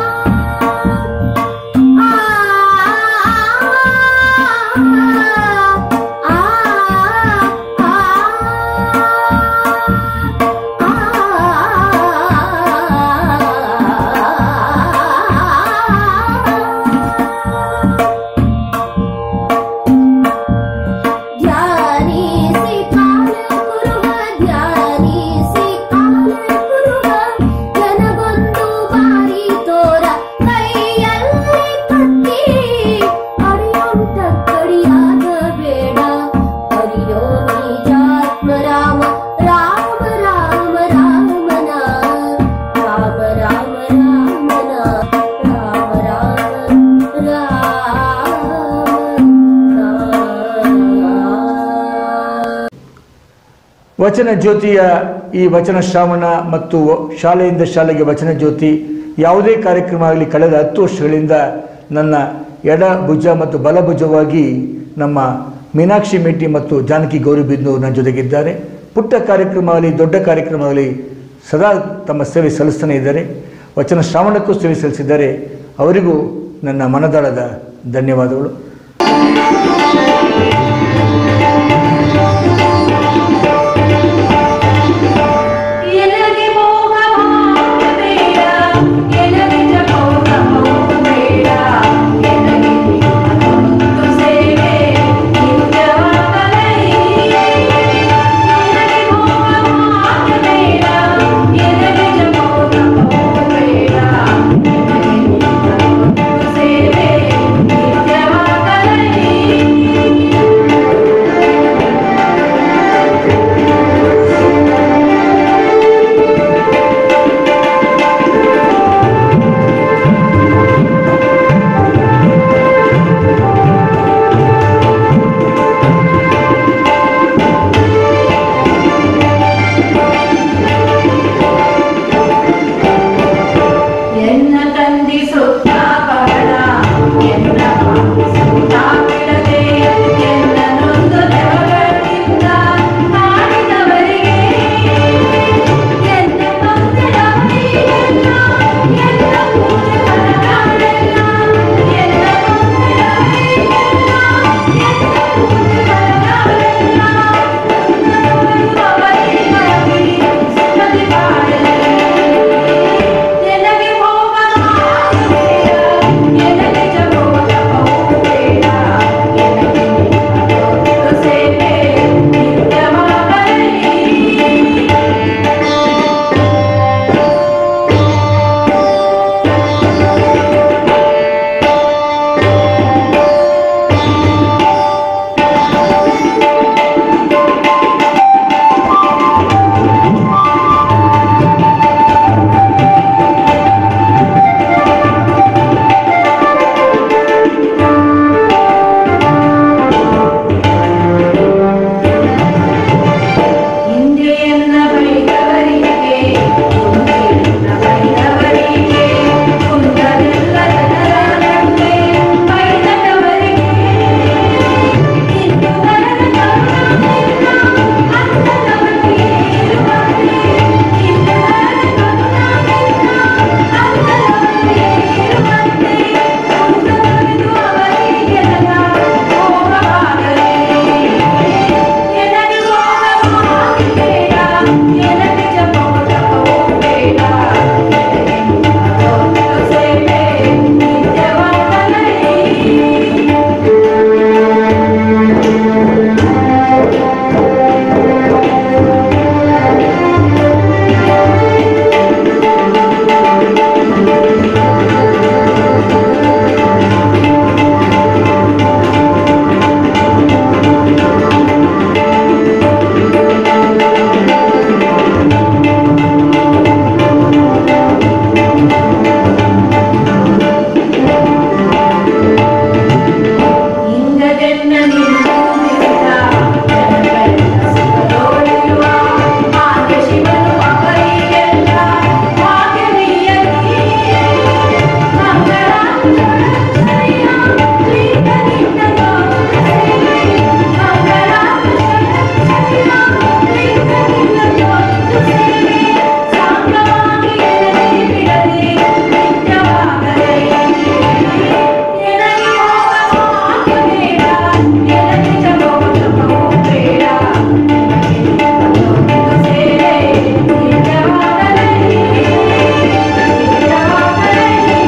ಧ್ಯಾನಿಸಿ ಕಾಲ ಕುರುವ ಧ್ಯಾನಿಸಿ ಕಾಲ ಕುರುವ ಜನಗೊಂದು ಬಾರಿ ತೋರ ಕೈಯಲ್ಲಿ ಕಟ್ಟಿ ಅರಿಯುಂಟ ಕಡಿಯಾದ ಬೇಡ ಅರಿಯೋ ನಿಜಾತ್ಮ ರಾಮ ರಾಮ ರಾಮ ರಾಮನ ರಾಮ ರಾಮ ರಾಮನ ರಾಮ ರಾಮ ರಾಮ ವಚನ ಜ್ಯೋತಿಯ ಈ ವಚನ ಶ್ರಾವಣ ಮತ್ತು ಶಾಲೆಯಿಂದ ಶಾಲೆಗೆ ವಚನ ಜ್ಯೋತಿ ಯಾವುದೇ ಕಾರ್ಯಕ್ರಮ ಆಗಲಿ ಕಳೆದ ಹತ್ತು ವರ್ಷಗಳಿಂದ ನನ್ನ ಎಡ ಭುಜ ಮತ್ತು ಬಲ ಭುಜವಾಗಿ ನಮ್ಮ ಮೀನಾಕ್ಷಿ ಮೇಟಿ ಮತ್ತು ಜಾನಕಿ ಗೌರಿಬಿಂದು ನನ್ನ ಜೊತೆಗಿದ್ದಾರೆ ಪುಟ್ಟ ಕಾರ್ಯಕ್ರಮ ಆಗಲಿ ದೊಡ್ಡ ಕಾರ್ಯಕ್ರಮ ಆಗಲಿ ಸದಾ ತಮ್ಮ ಸೇವೆ ಸಲ್ಲಿಸ್ತಾನೆ ಇದ್ದಾರೆ ವಚನ ಶ್ರಾವಣಕ್ಕೂ ಸೇವೆ ಸಲ್ಲಿಸಿದ್ದಾರೆ ಅವರಿಗೂ ನನ್ನ ಮನದಾಳದ ಧನ್ಯವಾದಗಳು ಎನಗೆ ಭೋಗ ಬೇಡ ಎನಗೆ ಜಪೋಗ ಬೇಡ ಎನಗೆ ಒಂದು ಸೇವೆ ನಿತ್ಯವಾಗಲೈ ಎನಗೆ ಭೋಗ ಬೇಡ ಎನಗೆ ಜಪೋಗ ಬೇಡ ಎನಗೆ ಒಂದು ಸೇವೆ ನಿತ್ಯವಾಗಲೈ ಎನ್ನ ತಂದಿಸುತ್ತ ಬಹಳ ಎನ್ನ ಪಾಲಿಸುತ್ತ ಬಿಡದೆ ಎನ್ನ ನೊಂದು ನೆವಗಳಿಂದ ಮಾಡಿದವರಿಗೆ ಎನ್ನ ನೊಂದಿದವರಿಗೆಲ್ಲ ಎನ್ನ ಪೂಜೆ ಬರಗಾಳೆಲ್ಲ ಎನ್ನ ನೊಂದಿದವರಿಗೆಲ್ಲ ಎನ್ನ ಪೂಜೆ ಬರಗಾಳೆಲ್ಲ ಅವರಿಗಾಗಿ ಸುಮ್ಮನೆ ಬಾಳಲಿ ಎನಗೆ ಭೋಗ ಬೇಡ ಎನಗೆ ಜಪೋಗ ಬೇಡ ಎನಗೆ ಒಂದು ಸೇವೆ ನಿತ್ಯವಾಗಲಿ ಹಿಂದೆಯನ್ನ ಬೈದವರಿಗೆ ಮುಂದೆಯನ್ನ ಬೈದವರಿಗೆ ಕುಂದರೆಲ್ಲ ಜನರ ನಡುವೆ ಬೈದವರಿಗೆ ಇಂದು ನರನ ಕರುಣಾದಿಂದ ಅಂತನವರಿಗೆ ಇರುವಂತೆ ಇಂದು ನರನ ಕರುಣಾದಿಂದ ಅಂತನವರಿಗೆ ಇರುವಂತೆ ಕುಂದರಿದು ಅವರಿಗೆಲ್ಲ ಭೋಗವಾಗಲಿ ಎನಗೆ ಭೋಗವಾಗಿ ಬೇಡ ಎನಗೆ ಜಪವು ತಪವು ಬೇಡ ಎನಗೆ ಒಂದು ಸೇವೆ ನಿತ್ಯವಾಗಲಿ ಇಂಗದೆನ್ನ ನಿಂದಿಸಿದ ಜನಗಳೆಲ್ಲ ಸುಖದೋಡಿರುವ ಭಾಗ್ಯ ಶಿವನು ಅವರಿಗೆಲ್ಲ ಭಾಗ್ಯವೀಯಲಿ ಮಂಗಳಾಂಜನಯ ಪ್ರೀತ ನಿನ್ನ ಸೇವೆ ಮಂಗಳಾಂಜನಯ ಪ್ರೀತ ನಿನ್ನ ಸೇವೆ ಸಾಂಗವಾಗಿ ಎನಗೆ ಬಿಡದೆ ನಿತ್ಯವಾಗಲೇ ಎನಗೆ ಭೋಗವಾಗಿ ಬೇಡ ಎನಗೆ ಜಪವು ತಪವು ಬೇಡ ಒಂದು ಸೇವೆ ನಿತ್ಯವಾಗಲೇ ನಿತ್ಯವಾಗಲೇ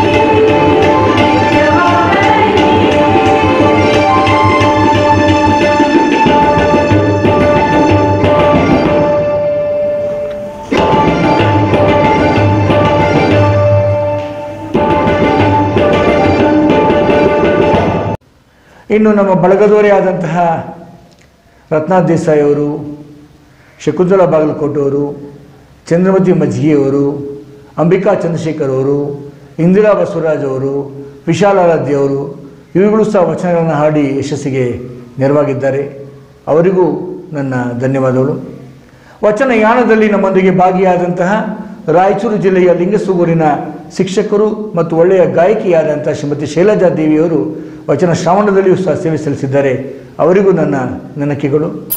ನಿತ್ಯವಾಗಲೇ ಇನ್ನು ನಮ್ಮ ಬಳಗದವರೇ ಆದಂತಹ ರತ್ನಾಥ್ ದೇಸಾಯಿ ಅವರು ಶಕುಂತಲಾ ಬಾಗಲಕೋಟೆಯವರು ಚಂದ್ರಮತಿ ಮಜ್ಜಿಗೆಯವರು ಅಂಬಿಕಾ ಚಂದ್ರಶೇಖರ್ ಅವರು ಇಂದಿರಾ ಬಸವರಾಜ್ ಅವರು ವಿಶಾಲಾರಾಧ್ಯ ಅವರು ಇವುಗಳು ಸಹ ವಚನಗಳನ್ನು ಹಾಡಿ ಯಶಸ್ಸಿಗೆ ನೆರವಾಗಿದ್ದಾರೆ ಅವರಿಗೂ ನನ್ನ ಧನ್ಯವಾದಗಳು ವಚನ ಯಾನದಲ್ಲಿ ನಮ್ಮೊಂದಿಗೆ ಭಾಗಿಯಾದಂತಹ ರಾಯಚೂರು ಜಿಲ್ಲೆಯ ಲಿಂಗಸೂಗೂರಿನ ಶಿಕ್ಷಕರು ಮತ್ತು ಒಳ್ಳೆಯ ಗಾಯಕಿಯಾದಂಥ ಶ್ರೀಮತಿ ಶೈಲಜಾ ದೇವಿಯವರು ವಚನ ಶ್ರಾವಣದಲ್ಲಿಯೂ ಸಹ ಸೇವೆ ಸಲ್ಲಿಸಿದ್ದಾರೆ ಅವರಿಗೂ ನನ್ನ ನೆನಕೆಗಳು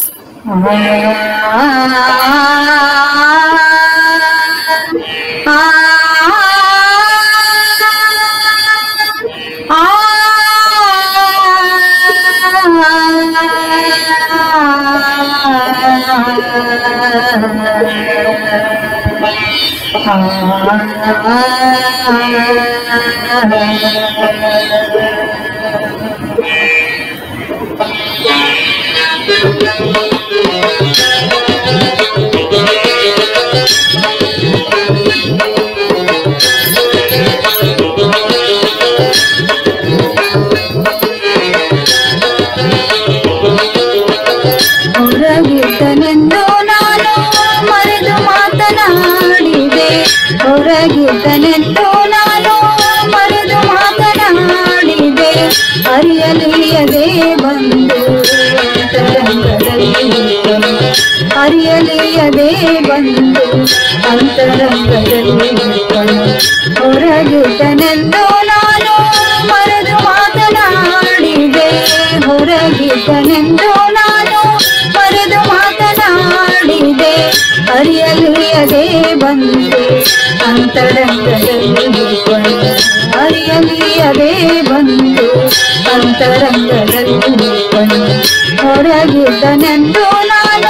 ಹೊರಗಿದ್ದನೆಂದು ನಾನು ಮರೆದು ಮಾತನಾಡಿದೆ ಹೊರಗಿದ್ದನೆಂದು ನಾನು ಮರೆದು ಮಾತನಾಡಿದೆ ಅರಿಯಲಿಯದೆ ಬಂದು ಅಂತರಂಗದಲ್ಲಿ ಅರಿಯಲಿಯದೆ ಬಂದು ಅಂತರಂಗದಲ್ಲಿ ಹೊರಗಿದ್ದನೆಂದು ನಾನು ಮರೆದು ಮಾತನಾಡಿದೆ ಹೊರಗಿದ್ದನೆಂದು ನಾನು ಮರೆದು ಮಾತನಾಡಿದೆ ಅರಿಯಲಿಯದೆ ಬಂದು ಅಂತರಂಗದಲ್ಲಿ ಅರಿಯಲಿಯದೆ ಬಂದು ಅಂತರಂಗದಲ್ಲಿ ಹೊರಗಿದ್ದನೆಂದು ನಾನು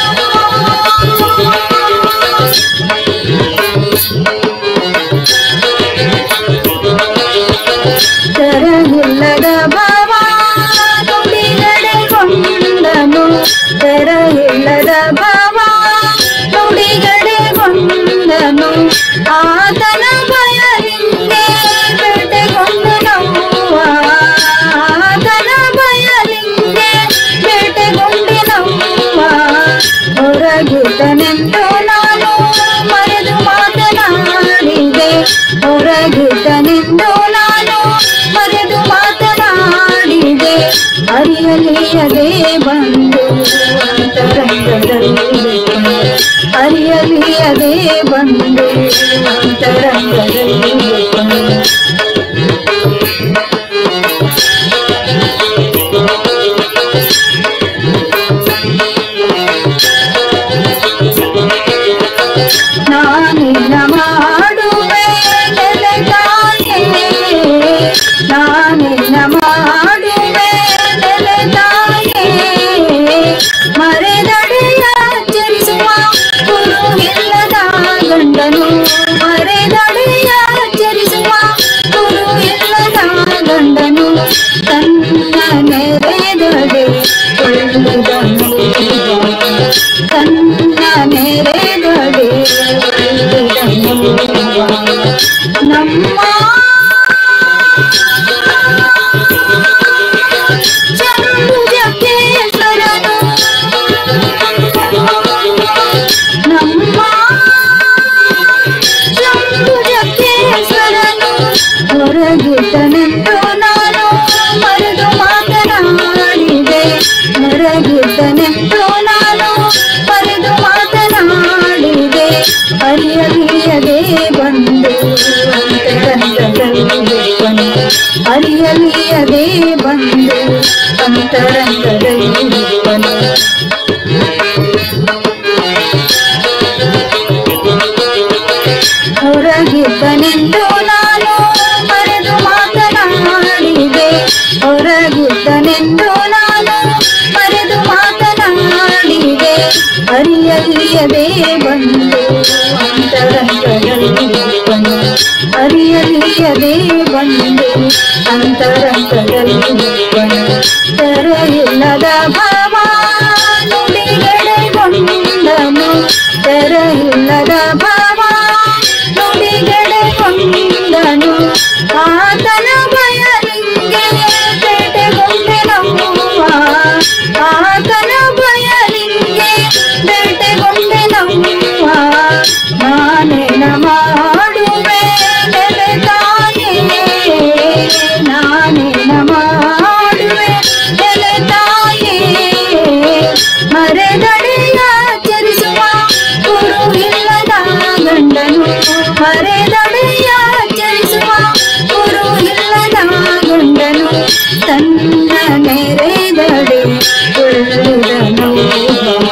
ತೆರಗಿಲ್ಲದ ಭಾವ ನುಡಿಗಡೆಗೊಂಡನು ತೆರಗಿಲ್ಲದ ಭಾವ ನುಡಿಗಡೆಗೊಂಡನು ಆತನ ಬಯಲಿಂದೆ ಬೇಟೆಗೊಂಡು ನೋವ ಆತನ ಬಯಲಿಂದೆ ಬೇಟೆಗೊಂಡು ನೋವ ಹೊರಗಿದ್ದನೆಂದು ನಾನು ಮರೆದು ಮಾತನಾಡಿದೆ ಹೊರಗಿದ್ದನೆಂದು ನಾನು ಮರೆದು ಮಾತನಾಡಿದೆ ಅರಿಯಲಿಯದೆ ಬಂದು ಅಂತರಂಗದಲ್ಲಿ ಅರಿಯಲಿಯದೆ ಬಂದು ಅಂತರಂಗದಲ್ಲಿ ನಾನಿನ್ನ ಮಾಡುವೆ ನೆಲೆದಾಯೆ ನಾನಿನ್ನ ಮಾಡುವೆ ನೆಲೆದಾಯೆ ಮರೆದಡೆಯ ಚರಿಸುವ ಗುರು ಇಲ್ಲದ ಗಂಡನು ಮರೆದಡೆಯ ಚರಿಸುವ ಗುರು ಇಲ್ಲದ ಗಂಡನು ತನ್ನ ನೆರೆದಡೆ ಒಳ್ಳೆದನು ತನ್ನ ನೆರೆದಡೆ ಒಳ್ಳೆದನು ನಮ್ಮ ಚಂದ್ರಕೇಶ್ವರನು ನಮ್ಮ ಚಂದ್ರಕೇಶ್ವರನು ಹೊರಗಿದ್ದನೆಂದು ನಾನು ಮರೆದು ಮಾತನಾಡಿದೆ ಹೊರಗಿದ್ದನೆಂದು ನಾನು ಮರೆದು ಮಾತನಾಡಿದೆ ಅರಿಯಲಿಯದೆ ಬಂದು ಅಂತರಂಗದಲ್ಲಿ ಅರಿಯಲಿಯದೆ ಬಂದು ಅಂತರಂಗದಲ್ಲಿ ಹೊರಗಿದ್ದನೆಂದು ನಾನು ಮರೆದು ಮಾತನಾಡಿದೆ ಹೊರಗಿದ್ದನೆಂದು ನಾನು ಮರೆದು ಮಾತನಾಡಿದೆ ಅರಿಯಲಿಯದೆ ಬಂದು ಅಂತರಂಗದಲ್ಲಿ ಅರಿಯಲಿಯದೆ ಬಂದು ಅಂತರಂಗದಲ್ಲಿ ತೆರೆಯಿಲ್ಲದ ಭಾವ ನುಡಿಗಡೆಗೊಂಡನು ತೆರೆಯಿಲ್ಲದ ಭಾವ ನುಡಿಗಡೆಗೊಂಡನು ಆತನ ಬಯಲಿಂಗೆ ಬೇಟೆಗೊಂಡೆ ನಮ್ಮವ್ವ ಆತನ ಬಯಲಿಂಗೆ ಬೇಟೆಗೊಂಡೆ ನಮ್ಮವ್ವ ನಾನೇನ ಮಾಡುವೆ ನೆಲೆ ತಾಯೇ ನಾನೇನ ಮಾಡುವೆ ನೆಲೆ ತಾಯೇ ಮರೆದಡೆಯ ಚರಿಸುವ ಗುರು ಇಲ್ಲದ ಗಂಡನು ಮರೆದಡೆಯ ಚರಿಸುವ ಗುರು ಇಲ್ಲದ ಗಂಡನು ತನ್ನ ನೆರೆದಡೆ ಉಳಿದನು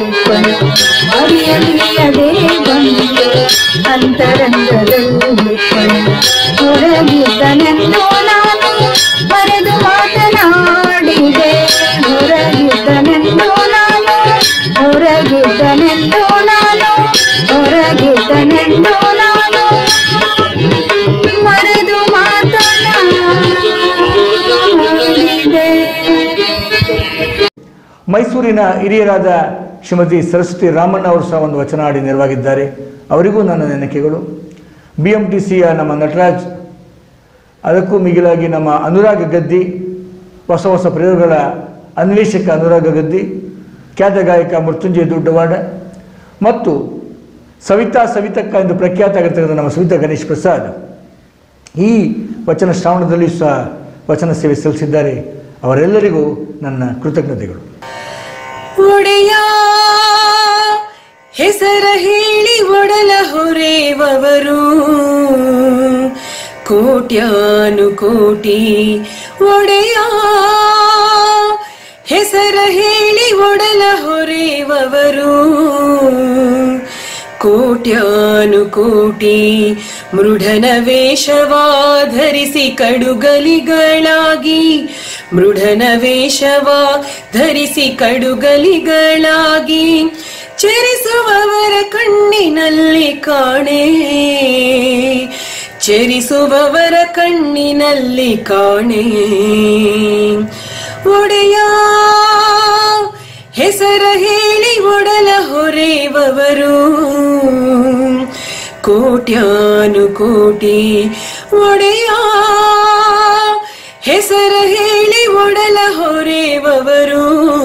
ಬಿಪ್ಪನು ಅರಿಯಲಿಯದೇ ಬಂದು ಅಂತರಂಗದಲ್ಲಿ ಬಿಪ್ಪನು ಹೊರಗಿದ್ದನೆಂದು ನಾನು ಮರೆದು ಮಾತನಾಡಿದೆ ಹೊರಗಿದ್ದನೆಂದು ನಾನು ಹೊರಗಿದ್ದನೆಂದು ನಾನು ಹೊರಗಿದ್ದನೆಂದು ನಾನು ಮರೆದು ಮಾತನಾಡಿದೆ ಮೈಸೂರಿನ ಹಿರಿಯರಾದ ಶ್ರೀಮತಿ ಸರಸ್ವತಿ ರಾಮಣ್ಣ ಅವರು ಸಹ ಒಂದು ವಚನ ಹಾಡಿ ನೆರವಾಗಿದ್ದಾರೆ ಅವರಿಗೂ ನನ್ನ ನೆನಕೆಗಳು ಬಿ ಎಂ ಟಿ ಸಿಯ ನಮ್ಮ ನಟರಾಜ್ ಅದಕ್ಕೂ ಮಿಗಿಲಾಗಿ ನಮ್ಮ ಅನುರಾಗ ಗದ್ದಿ ಹೊಸ ಹೊಸ ಪ್ರಯೋಗಗಳ ಅನ್ವೇಷಕ ಅನುರಾಗ ಗದ್ದಿ ಖ್ಯಾತ ಗಾಯಕ ಮೃತ್ಯುಂಜಯ ದುಡ್ಡವಾಡ ಮತ್ತು ಸವಿತಾ ಸವಿತಕ್ಕ ಎಂದು ಪ್ರಖ್ಯಾತ ಆಗಿರ್ತಕ್ಕಂಥ ನಮ್ಮ ಸವಿತಾ ಗಣೇಶ್ ಪ್ರಸಾದ್ ಈ ವಚನ ಶ್ರಾವಣದಲ್ಲಿ ಸಹ ವಚನ ಸೇವೆ ಸಲ್ಲಿಸಿದ್ದಾರೆ ಅವರೆಲ್ಲರಿಗೂ ನನ್ನ ಕೃತಜ್ಞತೆಗಳು ಒಡೆಯ ಹೆಸರ ಹೇಳಿ ಒಡಲ ಹೊರೆವವರು ಕೋಟ್ಯಾನು ಕೋಟಿ ಒಡೆಯ ಹೆಸರ ಹೇಳಿ ಒಡಲ ಹೊರೆವವರು ಕೋಟ್ಯಾನು ಕೋಟಿ ಮೃಢನ ವೇಷವಾ ಧರಿಸಿ ಕಡುಗಲಿಗಳಾಗಿ ಮೃಢನ ವೇಷವಾ ಧರಿಸಿ ಕಡುಗಲಿಗಳಾಗಿ ಚರಿಸುವವರ ಕಣ್ಣಿನಲ್ಲಿ ಕಾಣೆ ಚರಿಸುವವರ ಕಣ್ಣಿನಲ್ಲಿ ಕಾಣೆ ಒಡೆಯ ಹೆಸರ ಹೇಳಿ ಒಡಲ ಹೊರೆವವರು ಕೋಟ್ಯಾನು ಕೋಟಿ ಒಡೆಯ ಹೆಸರ ಹೇಳಿ ಒಡಲ ಹೊರೆವವರು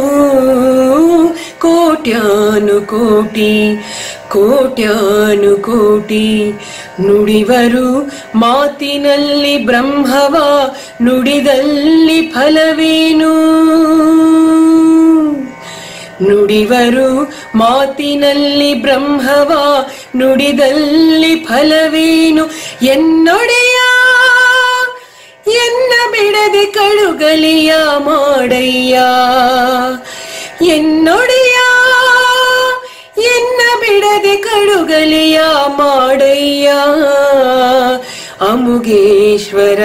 ಕೋಟ್ಯಾನು ಕೋಟಿ ಕೋಟ್ಯಾನು ಕೋಟಿ ನುಡಿವರು ಮಾತಿನಲ್ಲಿ ಬ್ರಹ್ಮವ ನುಡಿದಲ್ಲಿ ಫಲವೇನು ನುಡಿವರು ಮಾತಿನಲ್ಲಿ ಬ್ರಹ್ಮವ ನುಡಿದಲ್ಲಿ ಫಲವೇನು ಎನ್ನೊಡೆಯ ಎನ್ನ ಬಿಡದೆ ಕಳುಗಲಿಯ ಮಾಡಯ್ಯ ಎನ್ನೊಡೆಯ ಎನ್ನ ಬಿಡದೆ ಕಳುಗಲಿಯ ಮಾಡಯ್ಯ ಅಮುಗೇಶ್ವರ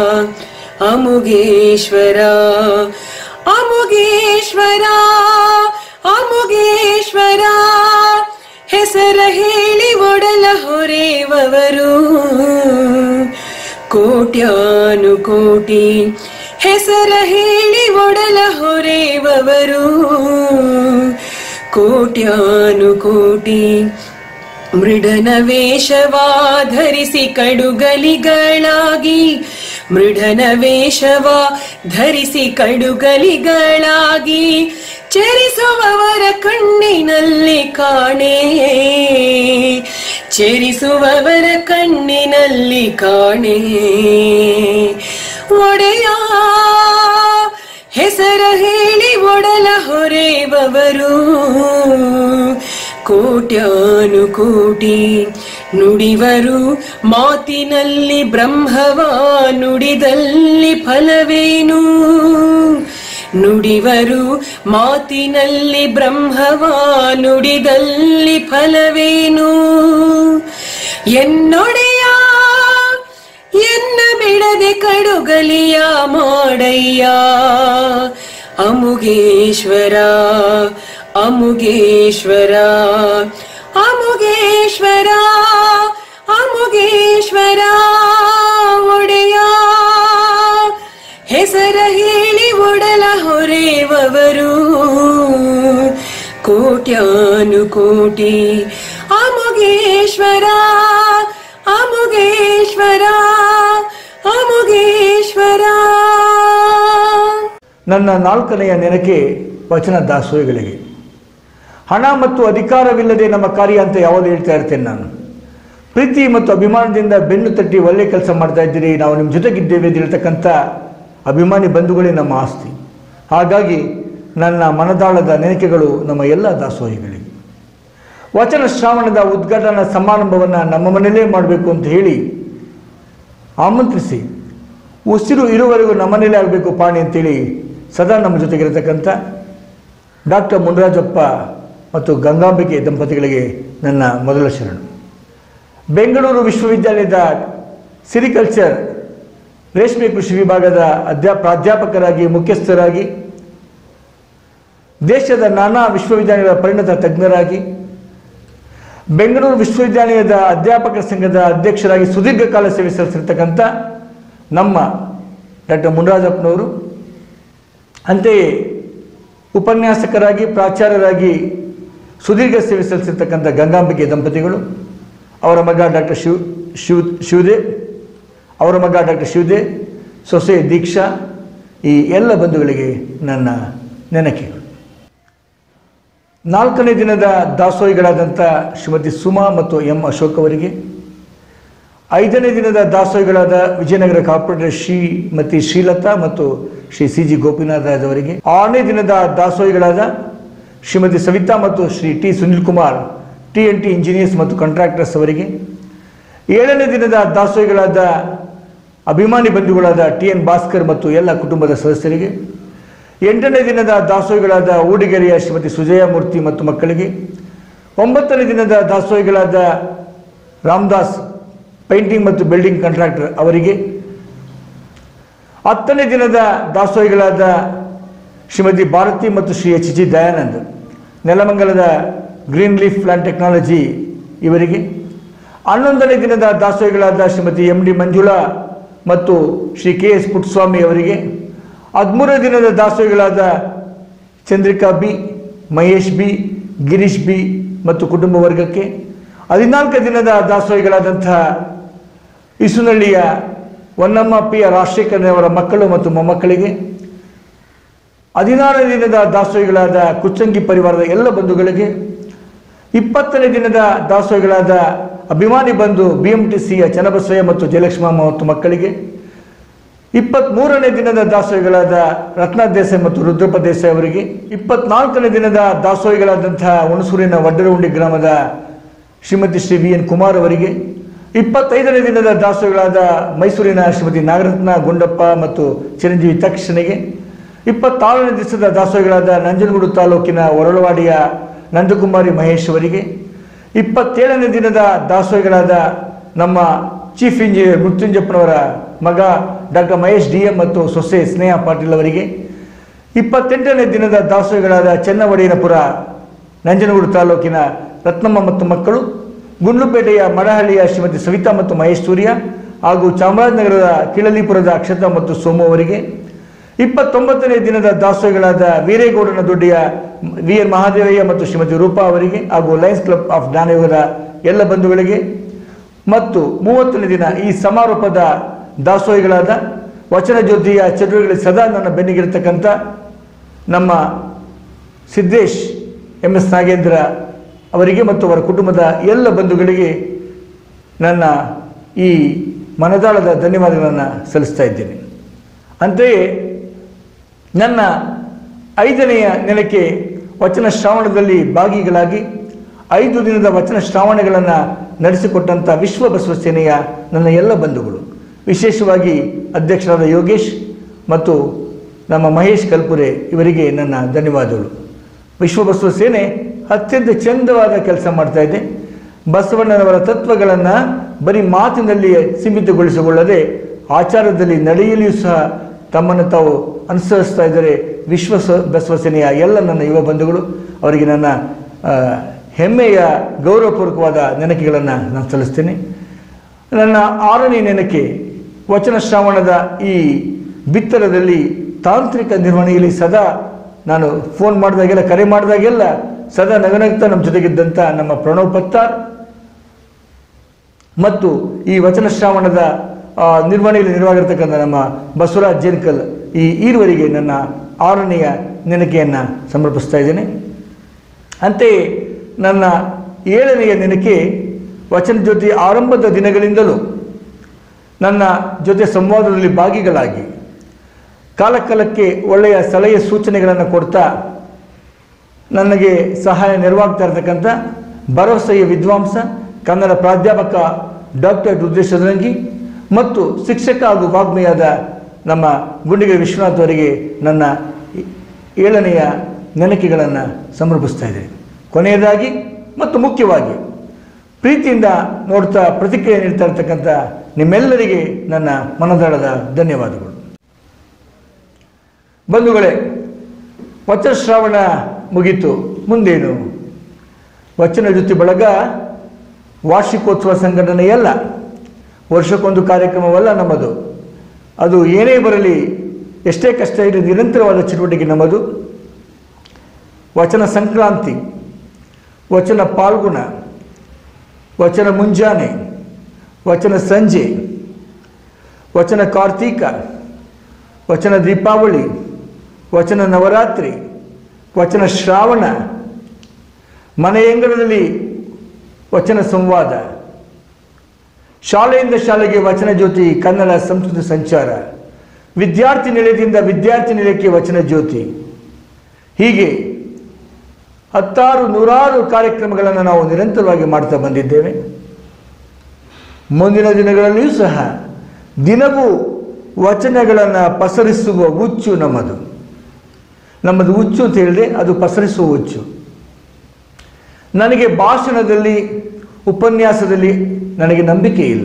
ಅಮುಗೇಶ್ವರ ಅಮುಗೇಶ್ವರ ಅಮುಗೇಶ್ವರ ಹೆಸರ ಹೇಳಿ ಒಡಲ ಹೊರೆವವರು ಕೋಟ್ಯಾನು ಕೋಟಿ ಹೆಸರ ಹೇಳಿ ಒಡಲ ಹೊರೆವವರು ಕೋಟ್ಯಾನು ಕೋಟಿ ಮೃಡನ ವೇಷವಾ ಧರಿಸಿ ಕಡುಗಲಿಗಳಾಗಿ ಮೃಡನ ವೇಷವಾ ಧರಿಸಿ ಕಡುಗಲಿಗಳಾಗಿ ಚರಿಸುವವರ ಕಣ್ಣಿನಲ್ಲಿ ಕಾಣೆ ಚರಿಸುವವರ ಕಣ್ಣಿನಲ್ಲಿ ಕಾಣೆ ಒಡೆಯ ಹೆಸರ ಹೇಳಿ ಒಡಲ ಹೊರೆವವರು ಕೋಟ್ಯಾನು ಕೋಟಿ ನುಡಿವರು ಮಾತಿನಲ್ಲಿ ಬ್ರಹ್ಮವ ನುಡಿದಲ್ಲಿ ಫಲವೇನು ನುಡಿವರು ಮಾತಿನಲ್ಲಿ ಬ್ರಹ್ಮವ ನುಡಿದಲ್ಲಿ ಫಲವೇನು ಎನ್ನೊಡೆಯ ಎನ್ನ ಬಿಡದೆ ಕಡುಗಲಿಯ ಮಾಡಯ್ಯ ಅಮುಗೇಶ್ವರ ಅಮುಗೇಶ್ವರ ಅಮುಗೇಶ್ವರ ಅಮುಗೇಶ್ವರ ಒಡೆಯ ಹೆಸರ ಹೇಳಿ ಒಡಲ ಹೊರೆವವರು ಕೋಟ್ಯಾನು ಕೋಟಿ ಅಮುಗೇಶ್ವರ ಅಮುಗೇಶ್ವರ ಅಮುಗೇಶ್ವರ ನನ್ನ ನಾಲ್ಕನೆಯ ನೆನಕೆ ವಚನ ದಾಸೋಹಿಗಳಿಗೆ ಹಣ ಮತ್ತು ಅಧಿಕಾರವಿಲ್ಲದೆ ನಮ್ಮ ಕಾರ್ಯ ಅಂತ ಯಾವಾಗಲೂ ಹೇಳ್ತಾ ಇರ್ತೇನೆ ನಾನು ಪ್ರೀತಿ ಮತ್ತು ಅಭಿಮಾನದಿಂದ ಬೆನ್ನು ತಟ್ಟಿ ಒಳ್ಳೆ ಕೆಲಸ ಮಾಡ್ತಾ ಇದ್ದೀರಿ ನಾವು ನಿಮ್ಮ ಜೊತೆಗಿದ್ದೇವೆ ಅಂತ ಹೇಳ್ತಕ್ಕಂಥ ಅಭಿಮಾನಿ ಬಂಧುಗಳೇ ನಮ್ಮ ಆಸ್ತಿ ಹಾಗಾಗಿ ನನ್ನ ಮನದಾಳದ ನೆನಕೆಗಳು ನಮ್ಮ ಎಲ್ಲ ದಾಸೋಹಿಗಳಿಗೆ ವಚನ ಶ್ರಾವಣದ ಉದ್ಘಾಟನಾ ಸಮಾರಂಭವನ್ನು ನಮ್ಮ ಮನೆಯಲ್ಲೇ ಮಾಡಬೇಕು ಅಂತ ಹೇಳಿ ಆಮಂತ್ರಿಸಿ ಉಸಿರು ಇರುವವರೆಗೂ ನಮ್ಮನೇಲೇ ಆಗಬೇಕು ಪಾಣಿ ಅಂತೇಳಿ ಸದಾ ನಮ್ಮ ಜೊತೆಗಿರತಕ್ಕಂಥ ಡಾಕ್ಟರ್ ಮುನರಾಜಪ್ಪ ಮತ್ತು ಗಂಗಾಂಬಿಕೆ ದಂಪತಿಗಳಿಗೆ ನನ್ನ ಮೊದಲ ಶರಣು ಬೆಂಗಳೂರು ವಿಶ್ವವಿದ್ಯಾಲಯದ ಸಿರಿಕಲ್ಚರ್ ರೇಷ್ಮೆ ಕೃಷಿ ವಿಭಾಗದ ಅಧ್ಯಾ ಪ್ರಾಧ್ಯಾಪಕರಾಗಿ ಮುಖ್ಯಸ್ಥರಾಗಿ ದೇಶದ ನಾನಾ ವಿಶ್ವವಿದ್ಯಾಲಯಗಳ ಪರಿಣತ ತಜ್ಞರಾಗಿ ಬೆಂಗಳೂರು ವಿಶ್ವವಿದ್ಯಾಲಯದ ಅಧ್ಯಾಪಕರ ಸಂಘದ ಅಧ್ಯಕ್ಷರಾಗಿ ಸುದೀರ್ಘ ಕಾಲ ಸೇವೆ ಸಲ್ಲಿಸಿರ್ತಕ್ಕಂಥ ನಮ್ಮ ಡಾಕ್ಟರ್ ಮುನರಾಜಪ್ಪನವರು ಅಂತೆಯೇ ಉಪನ್ಯಾಸಕರಾಗಿ ಪ್ರಾಚಾರ್ಯರಾಗಿ ಸುದೀರ್ಘ ಸೇವೆ ಸಲ್ಲಿಸಿರ್ತಕ್ಕಂಥ ಗಂಗಾಂಬಿಕೆ ದಂಪತಿಗಳು ಅವರ ಮಗ ಡಾಕ್ಟರ್ ಶಿವ್ ಶಿವ್ ಶಿವದೇವ್ ಅವರ ಮಗ ಡಾಕ್ಟರ್ ಶಿವದೇವ್ ಸೊಸೆ ದೀಕ್ಷಾ ಈ ಎಲ್ಲ ಬಂಧುಗಳಿಗೆ ನನ್ನ ನೆನಕೆಗಳು ನಾಲ್ಕನೇ ದಿನದ ದಾಸೋಹಿಗಳಾದಂಥ ಶ್ರೀಮತಿ ಸುಮಾ ಮತ್ತು ಎಂ ಅಶೋಕ್ ಅವರಿಗೆ ಐದನೇ ದಿನದ ದಾಸೋಹಿಗಳಾದ ವಿಜಯನಗರ ಕಾರ್ಪೊರೇಟರ್ ಶ್ರೀಮತಿ ಶ್ರೀಲತಾ ಮತ್ತು ಶ್ರೀ ಸಿ ಜಿ ಗೋಪಿನಾಥ್ ರಾಜ್ ಅವರಿಗೆ ಆರನೇ ದಿನದ ದಾಸೋಹಿಗಳಾದ ಶ್ರೀಮತಿ ಸವಿತಾ ಮತ್ತು Shri T Sunil Kumar T N T engineers ಮತ್ತು ಕಾಂಟ್ರಾಕ್ಟರ್ಸ್ ಅವರಿಗೆ ಏಳನೇ ದಿನದ ದಾಸೋಹಿಗಳಾದ ಅಭಿಮಾನಿ ಬಂಧುಗಳಾದ ಟಿ ಎನ್ ಭಾಸ್ಕರ್ ಮತ್ತು ಎಲ್ಲ ಕುಟುಂಬದ ಸದಸ್ಯರಿಗೆ ಎಂಟನೇ ದಿನದ ದಾಸೋಹಿಗಳಾದ ಊಡಿಗೆರೆಯ ಶ್ರೀಮತಿ ಸುಜಯ ಮೂರ್ತಿ ಮತ್ತು ಮಕ್ಕಳಿಗೆ ಒಂಬತ್ತನೇ ದಿನದ ದಾಸೋಹಿಗಳಾದ ರಾಮದಾಸ್ ಪೇಂಟಿಂಗ್ ಮತ್ತು ಬಿಲ್ಡಿಂಗ್ ಕಾಂಟ್ರಾಕ್ಟರ್ ಅವರಿಗೆ ಹತ್ತನೇ ದಿನದ ದಾಸೋಹಿಗಳಾದ ಶ್ರೀಮತಿ ಭಾರತಿ ಮತ್ತು ಶ್ರೀ ಎಚ್ ಜಿ ದಯಾನಂದ್ ನೆಲಮಂಗಲದ ಗ್ರೀನ್ ಲೀಫ್ ಪ್ಲಾಂಟ್ ಟೆಕ್ನಾಲಜಿ ಇವರಿಗೆ ಹನ್ನೊಂದನೇ ದಿನದ ದಾಸೋಹಿಗಳಾದ ಶ್ರೀಮತಿ ಎಂ ಡಿ ಮಂಜುಳಾ ಮತ್ತು ಶ್ರೀ ಕೆ ಎಸ್ ಪುಟ್ಟಸ್ವಾಮಿ ಅವರಿಗೆ ಹದಿಮೂರನೇ ದಿನದ ದಾಸೋಹಿಗಳಾದ Chandrika B Mahesh B Girish B ಮತ್ತು ಕುಟುಂಬ ವರ್ಗಕ್ಕೆ ಹದಿನಾಲ್ಕು ದಿನದ ದಾಸೋಹಿಗಳಾದಂತಹ ಇಸುನಳ್ಳಿಯ ಹೊನ್ನಮ್ಮ ಪಿ ರಾಜಶೇಖರನವರ ಮಕ್ಕಳು ಮತ್ತು ಮೊಮ್ಮಕ್ಕಳಿಗೆ ಹದಿನಾರನೇ ದಿನದ ದಾಸೋಹಿಗಳಾದ ಕುಚ್ಚಂಗಿ ಪರಿವಾರದ ಎಲ್ಲ ಬಂಧುಗಳಿಗೆ ಇಪ್ಪತ್ತನೇ ದಿನದ ದಾಸೋಹಿಗಳಾದ ಅಭಿಮಾನಿ ಬಂಧು ಬಿ ಎಂ ಟಿ ಸಿಯ ಚನ್ನಬಸವಯ್ಯ ಮತ್ತು ಜಯಲಕ್ಷ್ಮಮ್ಮ ಮತ್ತು ಮಕ್ಕಳಿಗೆ ಇಪ್ಪತ್ತ್ಮೂರನೇ ದಿನದ ದಾಸೋಹಿಗಳಾದ ರತ್ನ ದೇಸಾಯಿ ಮತ್ತು ರುದ್ರಪ್ಪ ದೇಸಾಯಿ ಅವರಿಗೆ ಇಪ್ಪತ್ನಾಲ್ಕನೇ ದಿನದ ದಾಸೋಹಿಗಳಾದಂತಹ ಹುಣಸೂರಿನ ವಡ್ಡರಹುಂಡಿ ಗ್ರಾಮದ ಶ್ರೀಮತಿ ಶ್ರೀ ವಿ ಎನ್ ಕುಮಾರ್ ಅವರಿಗೆ ಇಪ್ಪತ್ತೈದನೇ ದಿನದ ದಾಸೋಹಿಗಳಾದ ಮೈಸೂರಿನ ಶ್ರೀಮತಿ ನಾಗರತ್ನ ಗುಂಡಪ್ಪ ಮತ್ತು ಚಿರಂಜೀವಿ ತಕ್ಷಣಿಗೆ ಇಪ್ಪತ್ತಾರನೇ ದಿವಸದ ದಾಸೋಹಿಗಳಾದ ನಂಜನಗೂಡು ತಾಲೂಕಿನ ಹೊರಳವಾಡಿಯ ನಂದಕುಮಾರಿ ಮಹೇಶ್ ಅವರಿಗೆ ಇಪ್ಪತ್ತೇಳನೇ ದಿನದ ದಾಸೋಹಿಗಳಾದ ನಮ್ಮ ಚೀಫ್ ಇಂಜಿನಿಯರ್ ಮೃತ್ಯುಂಜಪ್ಪನವರ ಮಗ ಡಾಕ್ಟರ್ ಮಹೇಶ್ ಡಿ ಎಂ ಮತ್ತು ಸೊಸೆ ಸ್ನೇಹ ಪಾಟೀಲ್ ಅವರಿಗೆ ಇಪ್ಪತ್ತೆಂಟನೇ ದಿನದ ದಾಸೋಹಿಗಳಾದ ಚೆನ್ನವಡಿಯನಪುರ ನಂಜನಗೂಡು ತಾಲೂಕಿನ ರತ್ನಮ್ಮ ಮತ್ತು ಮಕ್ಕಳು ಗುಂಡ್ಲುಪೇಟೆಯ ಮಡಹಳ್ಳಿಯ ಶ್ರೀಮತಿ ಸವಿತಾ ಮತ್ತು ಮಹೇಶ್ ಸೂರ್ಯ ಹಾಗೂ ಚಾಮರಾಜನಗರದ ಕಿಳಲಿಪುರದ ಅಕ್ಷತಾ ಮತ್ತು ಸೋಮು ಅವರಿಗೆ ಇಪ್ಪತ್ತೊಂಬತ್ತನೇ ದಿನದ ದಾಸೋಹಿಗಳಾದ ವೀರೇಗೌಡನ ದೊಡ್ಡಿಯ ವಿ ಎನ್ ಮಹಾದೇವಯ್ಯ ಮತ್ತು ಶ್ರೀಮತಿ ರೂಪಾ ಅವರಿಗೆ ಹಾಗೂ ಲಯನ್ಸ್ ಕ್ಲಬ್ ಆಫ್ ಜ್ಞಾನಯುಗದ ಎಲ್ಲ ಬಂಧುಗಳಿಗೆ ಮತ್ತು ಮೂವತ್ತನೇ ದಿನ ಈ ಸಮಾರೋಪದ ದಾಸೋಹಿಗಳಾದ ವಚನ ಜ್ಯೋತಿಯ ಚಟುವಟಿಕೆಗಳಿಗೆ ಸದಾ ನನ್ನ ಬೆನ್ನಿಗಿರ್ತಕ್ಕಂಥ ನಮ್ಮ ಸಿದ್ದೇಶ್ ಎಂ ಎಸ್ ನಾಗೇಂದ್ರ ಅವರಿಗೆ ಮತ್ತು ಅವರ ಕುಟುಂಬದ ಎಲ್ಲ ಬಂಧುಗಳಿಗೆ ನನ್ನ ಈ ಮನದಾಳದ ಧನ್ಯವಾದಗಳನ್ನು ಸಲ್ಲಿಸ್ತಾ ಇದ್ದೇನೆ ಅಂತೆಯೇ ನನ್ನ ಐದನೆಯ ನೆಲಕ್ಕೆ ವಚನ ಶ್ರಾವಣದಲ್ಲಿ ಭಾಗಿಗಳಾಗಿ ಐದು ದಿನದ ವಚನ ಶ್ರಾವಣಗಳನ್ನು ನಡೆಸಿಕೊಟ್ಟಂಥ ವಿಶ್ವ ಬಸವ ಸೇನೆಯ ನನ್ನ ಎಲ್ಲ ಬಂಧುಗಳು ವಿಶೇಷವಾಗಿ ಅಧ್ಯಕ್ಷರಾದ ಯೋಗೇಶ್ ಮತ್ತು ನಮ್ಮ ಮಹೇಶ್ ಕಲ್ಪುರೆ ಇವರಿಗೆ ನನ್ನ ಧನ್ಯವಾದಗಳು ವಿಶ್ವ ಬಸವ ಸೇನೆ ಅತ್ಯಂತ ಚಂದವಾದ ಕೆಲಸ ಮಾಡ್ತಾ ಇದೆ ಬಸವಣ್ಣನವರ ತತ್ವಗಳನ್ನು ಬರೀ ಮಾತಿನಲ್ಲಿ ಸೀಮಿತಗೊಳಿಸಿಕೊಳ್ಳದೆ ಆಚಾರದಲ್ಲಿ ನಡೆಯಲಿಯೂ ಸಹ ತಮ್ಮನ್ನು ತಾವು ಅನುಸರಿಸ್ತಾ ಇದ್ದರೆ ವಿಶ್ವ ಸ- ಬಸವ ಸೇನೆಯ ಎಲ್ಲ ನನ್ನ ಯುವ ಬಂಧುಗಳು ಅವರಿಗೆ ನನ್ನ ಆ, ಹೆಮ್ಮೆಯ ಗೌರವಪೂರ್ವಕವಾದ ನೆನಕೆಗಳನ್ನು ನಾನು ಸಲ್ಲಿಸ್ತೇನೆ ನನ್ನ ಆರನೇ ನೆನಕೆ ವಚನ ಶ್ರಾವಣದ ಈ ಬಿತ್ತರದಲ್ಲಿ ತಾಂತ್ರಿಕ ನಿರ್ವಹಣೆಯಲ್ಲಿ ಸದಾ ನಾನು ಫೋನ್ ಮಾಡಿದಾಗೆಲ್ಲ ಕರೆ ಮಾಡಿದಾಗೆಲ್ಲ ಸದಾ ನಗನಗ್ತಾ ನಮ್ಮ ಜೊತೆಗಿದ್ದಂಥ ನಮ್ಮ ಪ್ರಣವ್ ಪತ್ತಾರ್ ಮತ್ತು ಈ ವಚನ ಶ್ರಾವಣದ ಆ, ನಿರ್ವಹಣೆಯಲ್ಲಿ ನೆರವಾಗಿರ್ತಕ್ಕಂಥ ನಮ್ಮ ಬಸವರಾಜ್ ಜೇನ್ಕಲ್ ಈ ಈರುವರೆಗೆ ನನ್ನ ಆರನೆಯ ನೆನಕೆಯನ್ನು ಸಮರ್ಪಿಸ್ತಾ ಇದ್ದೇನೆ ಅಂತೆಯೇ ನನ್ನ ಏಳನೆಯ ನೆನಕೆ ವಚನ ಜ್ಯೋತಿ ಆರಂಭದ ದಿನಗಳಿಂದಲೂ ನನ್ನ ಜೊತೆ ಸಂವಾದದಲ್ಲಿ ಭಾಗಿಗಳಾಗಿ ಕಾಲಕಾಲಕ್ಕೆ ಒಳ್ಳೆಯ ಸಲಹೆ ಸೂಚನೆಗಳನ್ನು ಕೊಡ್ತಾ ನನಗೆ ಸಹಾಯ ನೆರವಾಗ್ತಾ ಇರತಕ್ಕಂಥ ಭರವಸೆಯ ವಿದ್ವಾಂಸ ಕನ್ನಡ ಪ್ರಾಧ್ಯಾಪಕ ಡಾಕ್ಟರ್ ರುದ್ರೇಶ್ ಚದರಂಗಿ ಮತ್ತು ಶಿಕ್ಷಕ ಹಾಗೂ ವಾಗ್ಮಿಯಾದ ನಮ್ಮ ಗುಂಡಿಗೆ ವಿಶ್ವನಾಥ್ ಅವರಿಗೆ ನನ್ನ ಏಳನೆಯ ನೆನಕೆಗಳನ್ನು ಸಮರ್ಪಿಸ್ತಾ ಇದ್ದೇನೆ ಕೊನೆಯದಾಗಿ ಮತ್ತು ಮುಖ್ಯವಾಗಿ ಪ್ರೀತಿಯಿಂದ ನೋಡ್ತಾ ಪ್ರತಿಕ್ರಿಯೆ ನೀಡ್ತಾ ಇರ್ತಕ್ಕಂಥ ನಿಮ್ಮೆಲ್ಲರಿಗೆ ನನ್ನ ಮನದಾಳದ ಧನ್ಯವಾದಗಳು ಬಂಧುಗಳೇ ವಚಶ್ರಾವಣ ಮುಗೀತು ಮುಂದೇನು ವಚನ ಜೊತೆ ಬಳಗ ವಾರ್ಷಿಕೋತ್ಸವ ಸಂಘಟನೆಯಲ್ಲ ವರ್ಷಕ್ಕೊಂದು ಕಾರ್ಯಕ್ರಮವಲ್ಲ ನಮ್ಮದು ಅದು ಏನೇ ಬರಲಿ ಎಷ್ಟೇ ಕಷ್ಟ ಇರಲಿ ನಿರಂತರವಾದ ಚಟುವಟಿಕೆ ನಮ್ಮದು ವಚನ ಸಂಕ್ರಾಂತಿ ವಚನ ಪಾಲ್ಗುಣ ವಚನ ಮುಂಜಾನೆ ವಚನ ಸಂಜೆ ವಚನ ಕಾರ್ತೀಕ ವಚನ ದೀಪಾವಳಿ ವಚನ ನವರಾತ್ರಿ ವಚನ ಶ್ರಾವಣ ಮನೆಯಂಗಳದಲ್ಲಿ ವಚನ ಸಂವಾದ ಶಾಲೆಯಿಂದ ಶಾಲೆಗೆ ವಚನ ಜ್ಯೋತಿ ಕನ್ನಡ ಸಂಸ್ಕೃತಿ ಸಂಚಾರ ವಿದ್ಯಾರ್ಥಿ ನಿಲಯದಿಂದ ವಿದ್ಯಾರ್ಥಿ ನಿಲಯಕ್ಕೆ ವಚನ ಜ್ಯೋತಿ ಹೀಗೆ ಹತ್ತಾರು ನೂರಾರು ಕಾರ್ಯಕ್ರಮಗಳನ್ನು ನಾವು ನಿರಂತರವಾಗಿ ಮಾಡ್ತಾ ಬಂದಿದ್ದೇವೆ ಮುಂದಿನ ದಿನಗಳಲ್ಲಿಯೂ ಸಹ ದಿನವೂ ವಚನಗಳನ್ನು ಪಸರಿಸುವ ಹುಚ್ಚು ನಮ್ಮದು ನಮ್ಮದು ಹುಚ್ಚು ಅಂತ ಹೇಳಿದ್ರೆ ಅದು ಪಸರಿಸುವ ಹುಚ್ಚು ನನಗೆ ಭಾಷಣದಲ್ಲಿ ಉಪನ್ಯಾಸದಲ್ಲಿ ನನಗೆ ನಂಬಿಕೆ ಇಲ್ಲ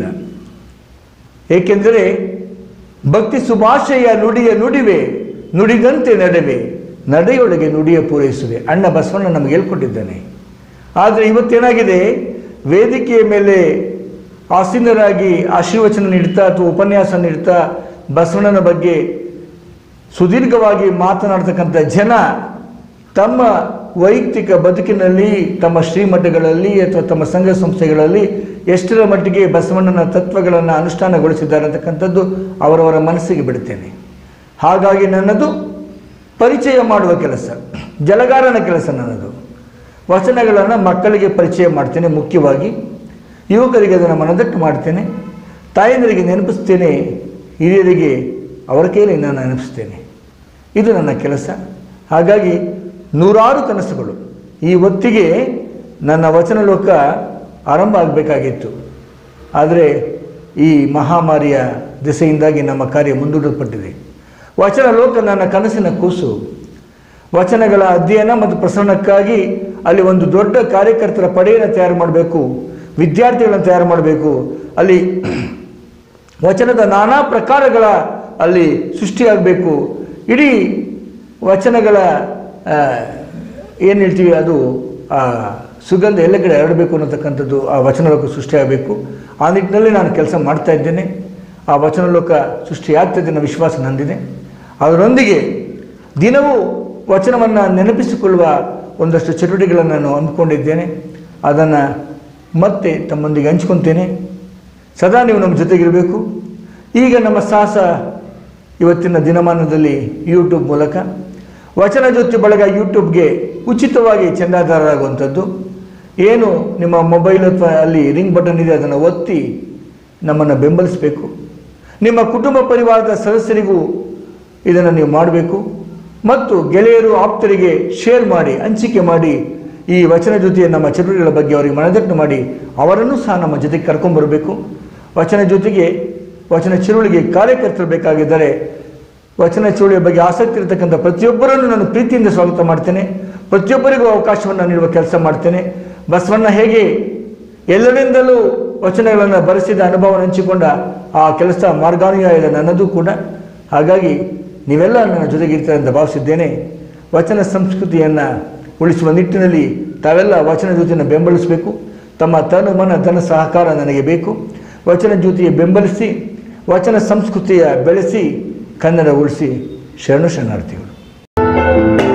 ಏಕೆಂದರೆ ಭಕ್ತಿ ಸುಭಾಷೆಯ ನುಡಿಯ ನುಡಿವೆ ನುಡಿದಂತೆ ನಡೆವೆ ನಡೆಯೊಳಗೆ ನುಡಿಯ ಪೂರೈಸುವೆ ಅಣ್ಣ ಬಸವಣ್ಣ ನಮಗೆ ಹೇಳ್ಕೊಟ್ಟಿದ್ದಾನೆ ಆದರೆ ಇವತ್ತೇನಾಗಿದೆ ವೇದಿಕೆಯ ಮೇಲೆ ಆಸೀನರಾಗಿ ಆಶೀರ್ವಚನ ನೀಡ್ತಾ ಅಥವಾ ಉಪನ್ಯಾಸ ನೀಡ್ತಾ ಬಸವಣ್ಣನ ಬಗ್ಗೆ ಸುದೀರ್ಘವಾಗಿ ಮಾತನಾಡ್ತಕ್ಕಂಥ ಜನ ತಮ್ಮ ವೈಯಕ್ತಿಕ ಬದುಕಿನಲ್ಲಿ ತಮ್ಮ ಶ್ರೀಮಠಗಳಲ್ಲಿ ಅಥವಾ ತಮ್ಮ ಸಂಘ ಸಂಸ್ಥೆಗಳಲ್ಲಿ ಎಷ್ಟರ ಮಟ್ಟಿಗೆ ಬಸವಣ್ಣನ ತತ್ವಗಳನ್ನು ಅನುಷ್ಠಾನಗೊಳಿಸಿದ್ದಾರೆ ಅಂತಕ್ಕಂಥದ್ದು ಅವರವರ ಮನಸ್ಸಿಗೆ ಬಿಡುತ್ತೇನೆ ಹಾಗಾಗಿ ನನ್ನದು ಪರಿಚಯ ಮಾಡುವ ಕೆಲಸ ಜಲಗಾರನ ಕೆಲಸ ನನ್ನದು ವಚನಗಳನ್ನು ಮಕ್ಕಳಿಗೆ ಪರಿಚಯ ಮಾಡ್ತೇನೆ ಮುಖ್ಯವಾಗಿ ಯುವಕರಿಗೆ ಅದನ್ನು ಮನದಟ್ಟು ಮಾಡ್ತೇನೆ ತಾಯಂದಿರಿಗೆ ನೆನಪಿಸ್ತೇನೆ ಹಿರಿಯರಿಗೆ ಅವರ ಕೈಯಲ್ಲಿ ನಾನು ನೆನಪಿಸ್ತೇನೆ ಇದು ನನ್ನ ಕೆಲಸ ಹಾಗಾಗಿ ನೂರಾರು ಕನಸುಗಳು ಈ ಹೊತ್ತಿಗೆ ನನ್ನ ವಚನ ಲೋಕ ಆರಂಭ ಆಗಬೇಕಾಗಿತ್ತು ಆದರೆ ಈ ಮಹಾಮಾರಿಯ ದಿಸೆಯಿಂದಾಗಿ ನಮ್ಮ ಕಾರ್ಯ ಮುಂದೂಡಲ್ಪಟ್ಟಿದೆ ವಚನ ಲೋಕ ನನ್ನ ಕನಸಿನ ಕೂಸು ವಚನಗಳ ಅಧ್ಯಯನ ಮತ್ತು ಪ್ರಸರಣಕ್ಕಾಗಿ ಅಲ್ಲಿ ಒಂದು ದೊಡ್ಡ ಕಾರ್ಯಕರ್ತರ ಪಡೆಯನ್ನು ತಯಾರು ಮಾಡಬೇಕು ವಿದ್ಯಾರ್ಥಿಗಳನ್ನು ತಯಾರು ಮಾಡಬೇಕು ಅಲ್ಲಿ ವಚನದ ನಾನಾ ಪ್ರಕಾರಗಳ ಅಲ್ಲಿ ಸೃಷ್ಟಿಯಾಗಬೇಕು ಇಡೀ ವಚನಗಳ ಏನು ಹೇಳ್ತೀವಿ ಅದು ಆ ಸುಗಂಧ ಎಲ್ಲ ಕಡೆ ಹರಡಬೇಕು ಅನ್ನತಕ್ಕಂಥದ್ದು ಆ ವಚನ ಲೋಕ ಸೃಷ್ಟಿಯಾಗಬೇಕು ಆ ನಿಟ್ಟಿನಲ್ಲಿ ನಾನು ಕೆಲಸ ಮಾಡ್ತಾ ಇದ್ದೇನೆ ಆ ವಚನ ಲೋಕ ಸೃಷ್ಟಿಯಾಗ್ತದೆ ಅನ್ನೋ ವಿಶ್ವಾಸ ನಂದಿದೆ ಅದರೊಂದಿಗೆ ದಿನವೂ ವಚನವನ್ನು ನೆನಪಿಸಿಕೊಳ್ಳುವ ಒಂದಷ್ಟು ಚಟುವಟಿಕೆಗಳನ್ನು ನಾನು ಹಮ್ಮಿಕೊಂಡಿದ್ದೇನೆ ಅದನ್ನು ಮತ್ತೆ ತಮ್ಮೊಂದಿಗೆ ಹಂಚ್ಕೊತೇನೆ ಸದಾ ನೀವು ನಮ್ಮ ಜೊತೆಗಿರಬೇಕು ಈಗ ನಮ್ಮ ಸಾಹಸ ಇವತ್ತಿನ ದಿನಮಾನದಲ್ಲಿ ಯೂಟ್ಯೂಬ್ ಮೂಲಕ ವಚನ ಜ್ಯೋತಿ ಬಳಗ ಯೂಟ್ಯೂಬ್ಗೆ ಉಚಿತವಾಗಿ ಚಂದಾದಾರರಾಗುವಂಥದ್ದು ಏನು ನಿಮ್ಮ ಮೊಬೈಲ್ ಅಥವಾ ಅಲ್ಲಿ ರಿಂಗ್ ಬಟನ್ ಇದೆ ಅದನ್ನು ಒತ್ತಿ ನಮ್ಮನ್ನು ಬೆಂಬಲಿಸಬೇಕು ನಿಮ್ಮ ಕುಟುಂಬ ಪರಿವಾರದ ಸದಸ್ಯರಿಗೂ ಇದನ್ನು ನೀವು ಮಾಡಬೇಕು ಮತ್ತು ಗೆಳೆಯರು ಆಪ್ತರಿಗೆ ಶೇರ್ ಮಾಡಿ ಹಂಚಿಕೆ ಮಾಡಿ ಈ ವಚನ ಜೊತೆಯ ನಮ್ಮ ಚಟುವಟಿಕೆಗಳ ಬಗ್ಗೆ ಅವರಿಗೆ ಮನದಟ್ಟು ಮಾಡಿ ಅವರನ್ನು ಸಹ ನಮ್ಮ ಜೊತೆಗೆ ಕರ್ಕೊಂಬರಬೇಕು ವಚನ ಜೊತೆಗೆ ವಚನ ಚಳುವಳಿಗೆ ಕಾರ್ಯಕರ್ತರು ಬೇಕಾಗಿದ್ದರೆ ವಚನ ಚಳುವಳಿಯ ಬಗ್ಗೆ ಆಸಕ್ತಿ ಇರತಕ್ಕಂಥ ಪ್ರತಿಯೊಬ್ಬರನ್ನು ನಾನು ಪ್ರೀತಿಯಿಂದ ಸ್ವಾಗತ ಮಾಡ್ತೇನೆ ಪ್ರತಿಯೊಬ್ಬರಿಗೂ ಅವಕಾಶವನ್ನು ನೀಡುವ ಕೆಲಸ ಮಾಡ್ತೇನೆ ಬಸವಣ್ಣ ಹೇಗೆ ಎಲ್ಲರಿಂದಲೂ ವಚನಗಳನ್ನು ಬರೆಸಿದ ಅನುಭವ ಹಂಚಿಕೊಂಡ ಆ ಕೆಲಸ ಮಾರ್ಗಾನುಯಾಯದ ನನ್ನದು ಕೂಡ ಹಾಗಾಗಿ ನೀವೆಲ್ಲ ನನ್ನ ಜೊತೆಗಿರ್ತಾರೆ ಅಂತ ಭಾವಿಸಿದ್ದೇನೆ ವಚನ ಸಂಸ್ಕೃತಿಯನ್ನು ಉಳಿಸುವ ನಿಟ್ಟಿನಲ್ಲಿ ತಾವೆಲ್ಲ ವಚನ ಜ್ಯೋತಿಯನ್ನು ಬೆಂಬಲಿಸಬೇಕು ತಮ್ಮ ತನು ಮನ ಧನ ಸಹಕಾರ ನನಗೆ ಬೇಕು ವಚನ ಜ್ಯೋತಿಯ ಬೆಂಬಲಿಸಿ ವಚನ ಸಂಸ್ಕೃತಿಯ ಬೆಳೆಸಿ ಕನ್ನಡ ಉಳಿಸಿ ಶರಣು ಶರಣಾರ್ಥಿಗಳು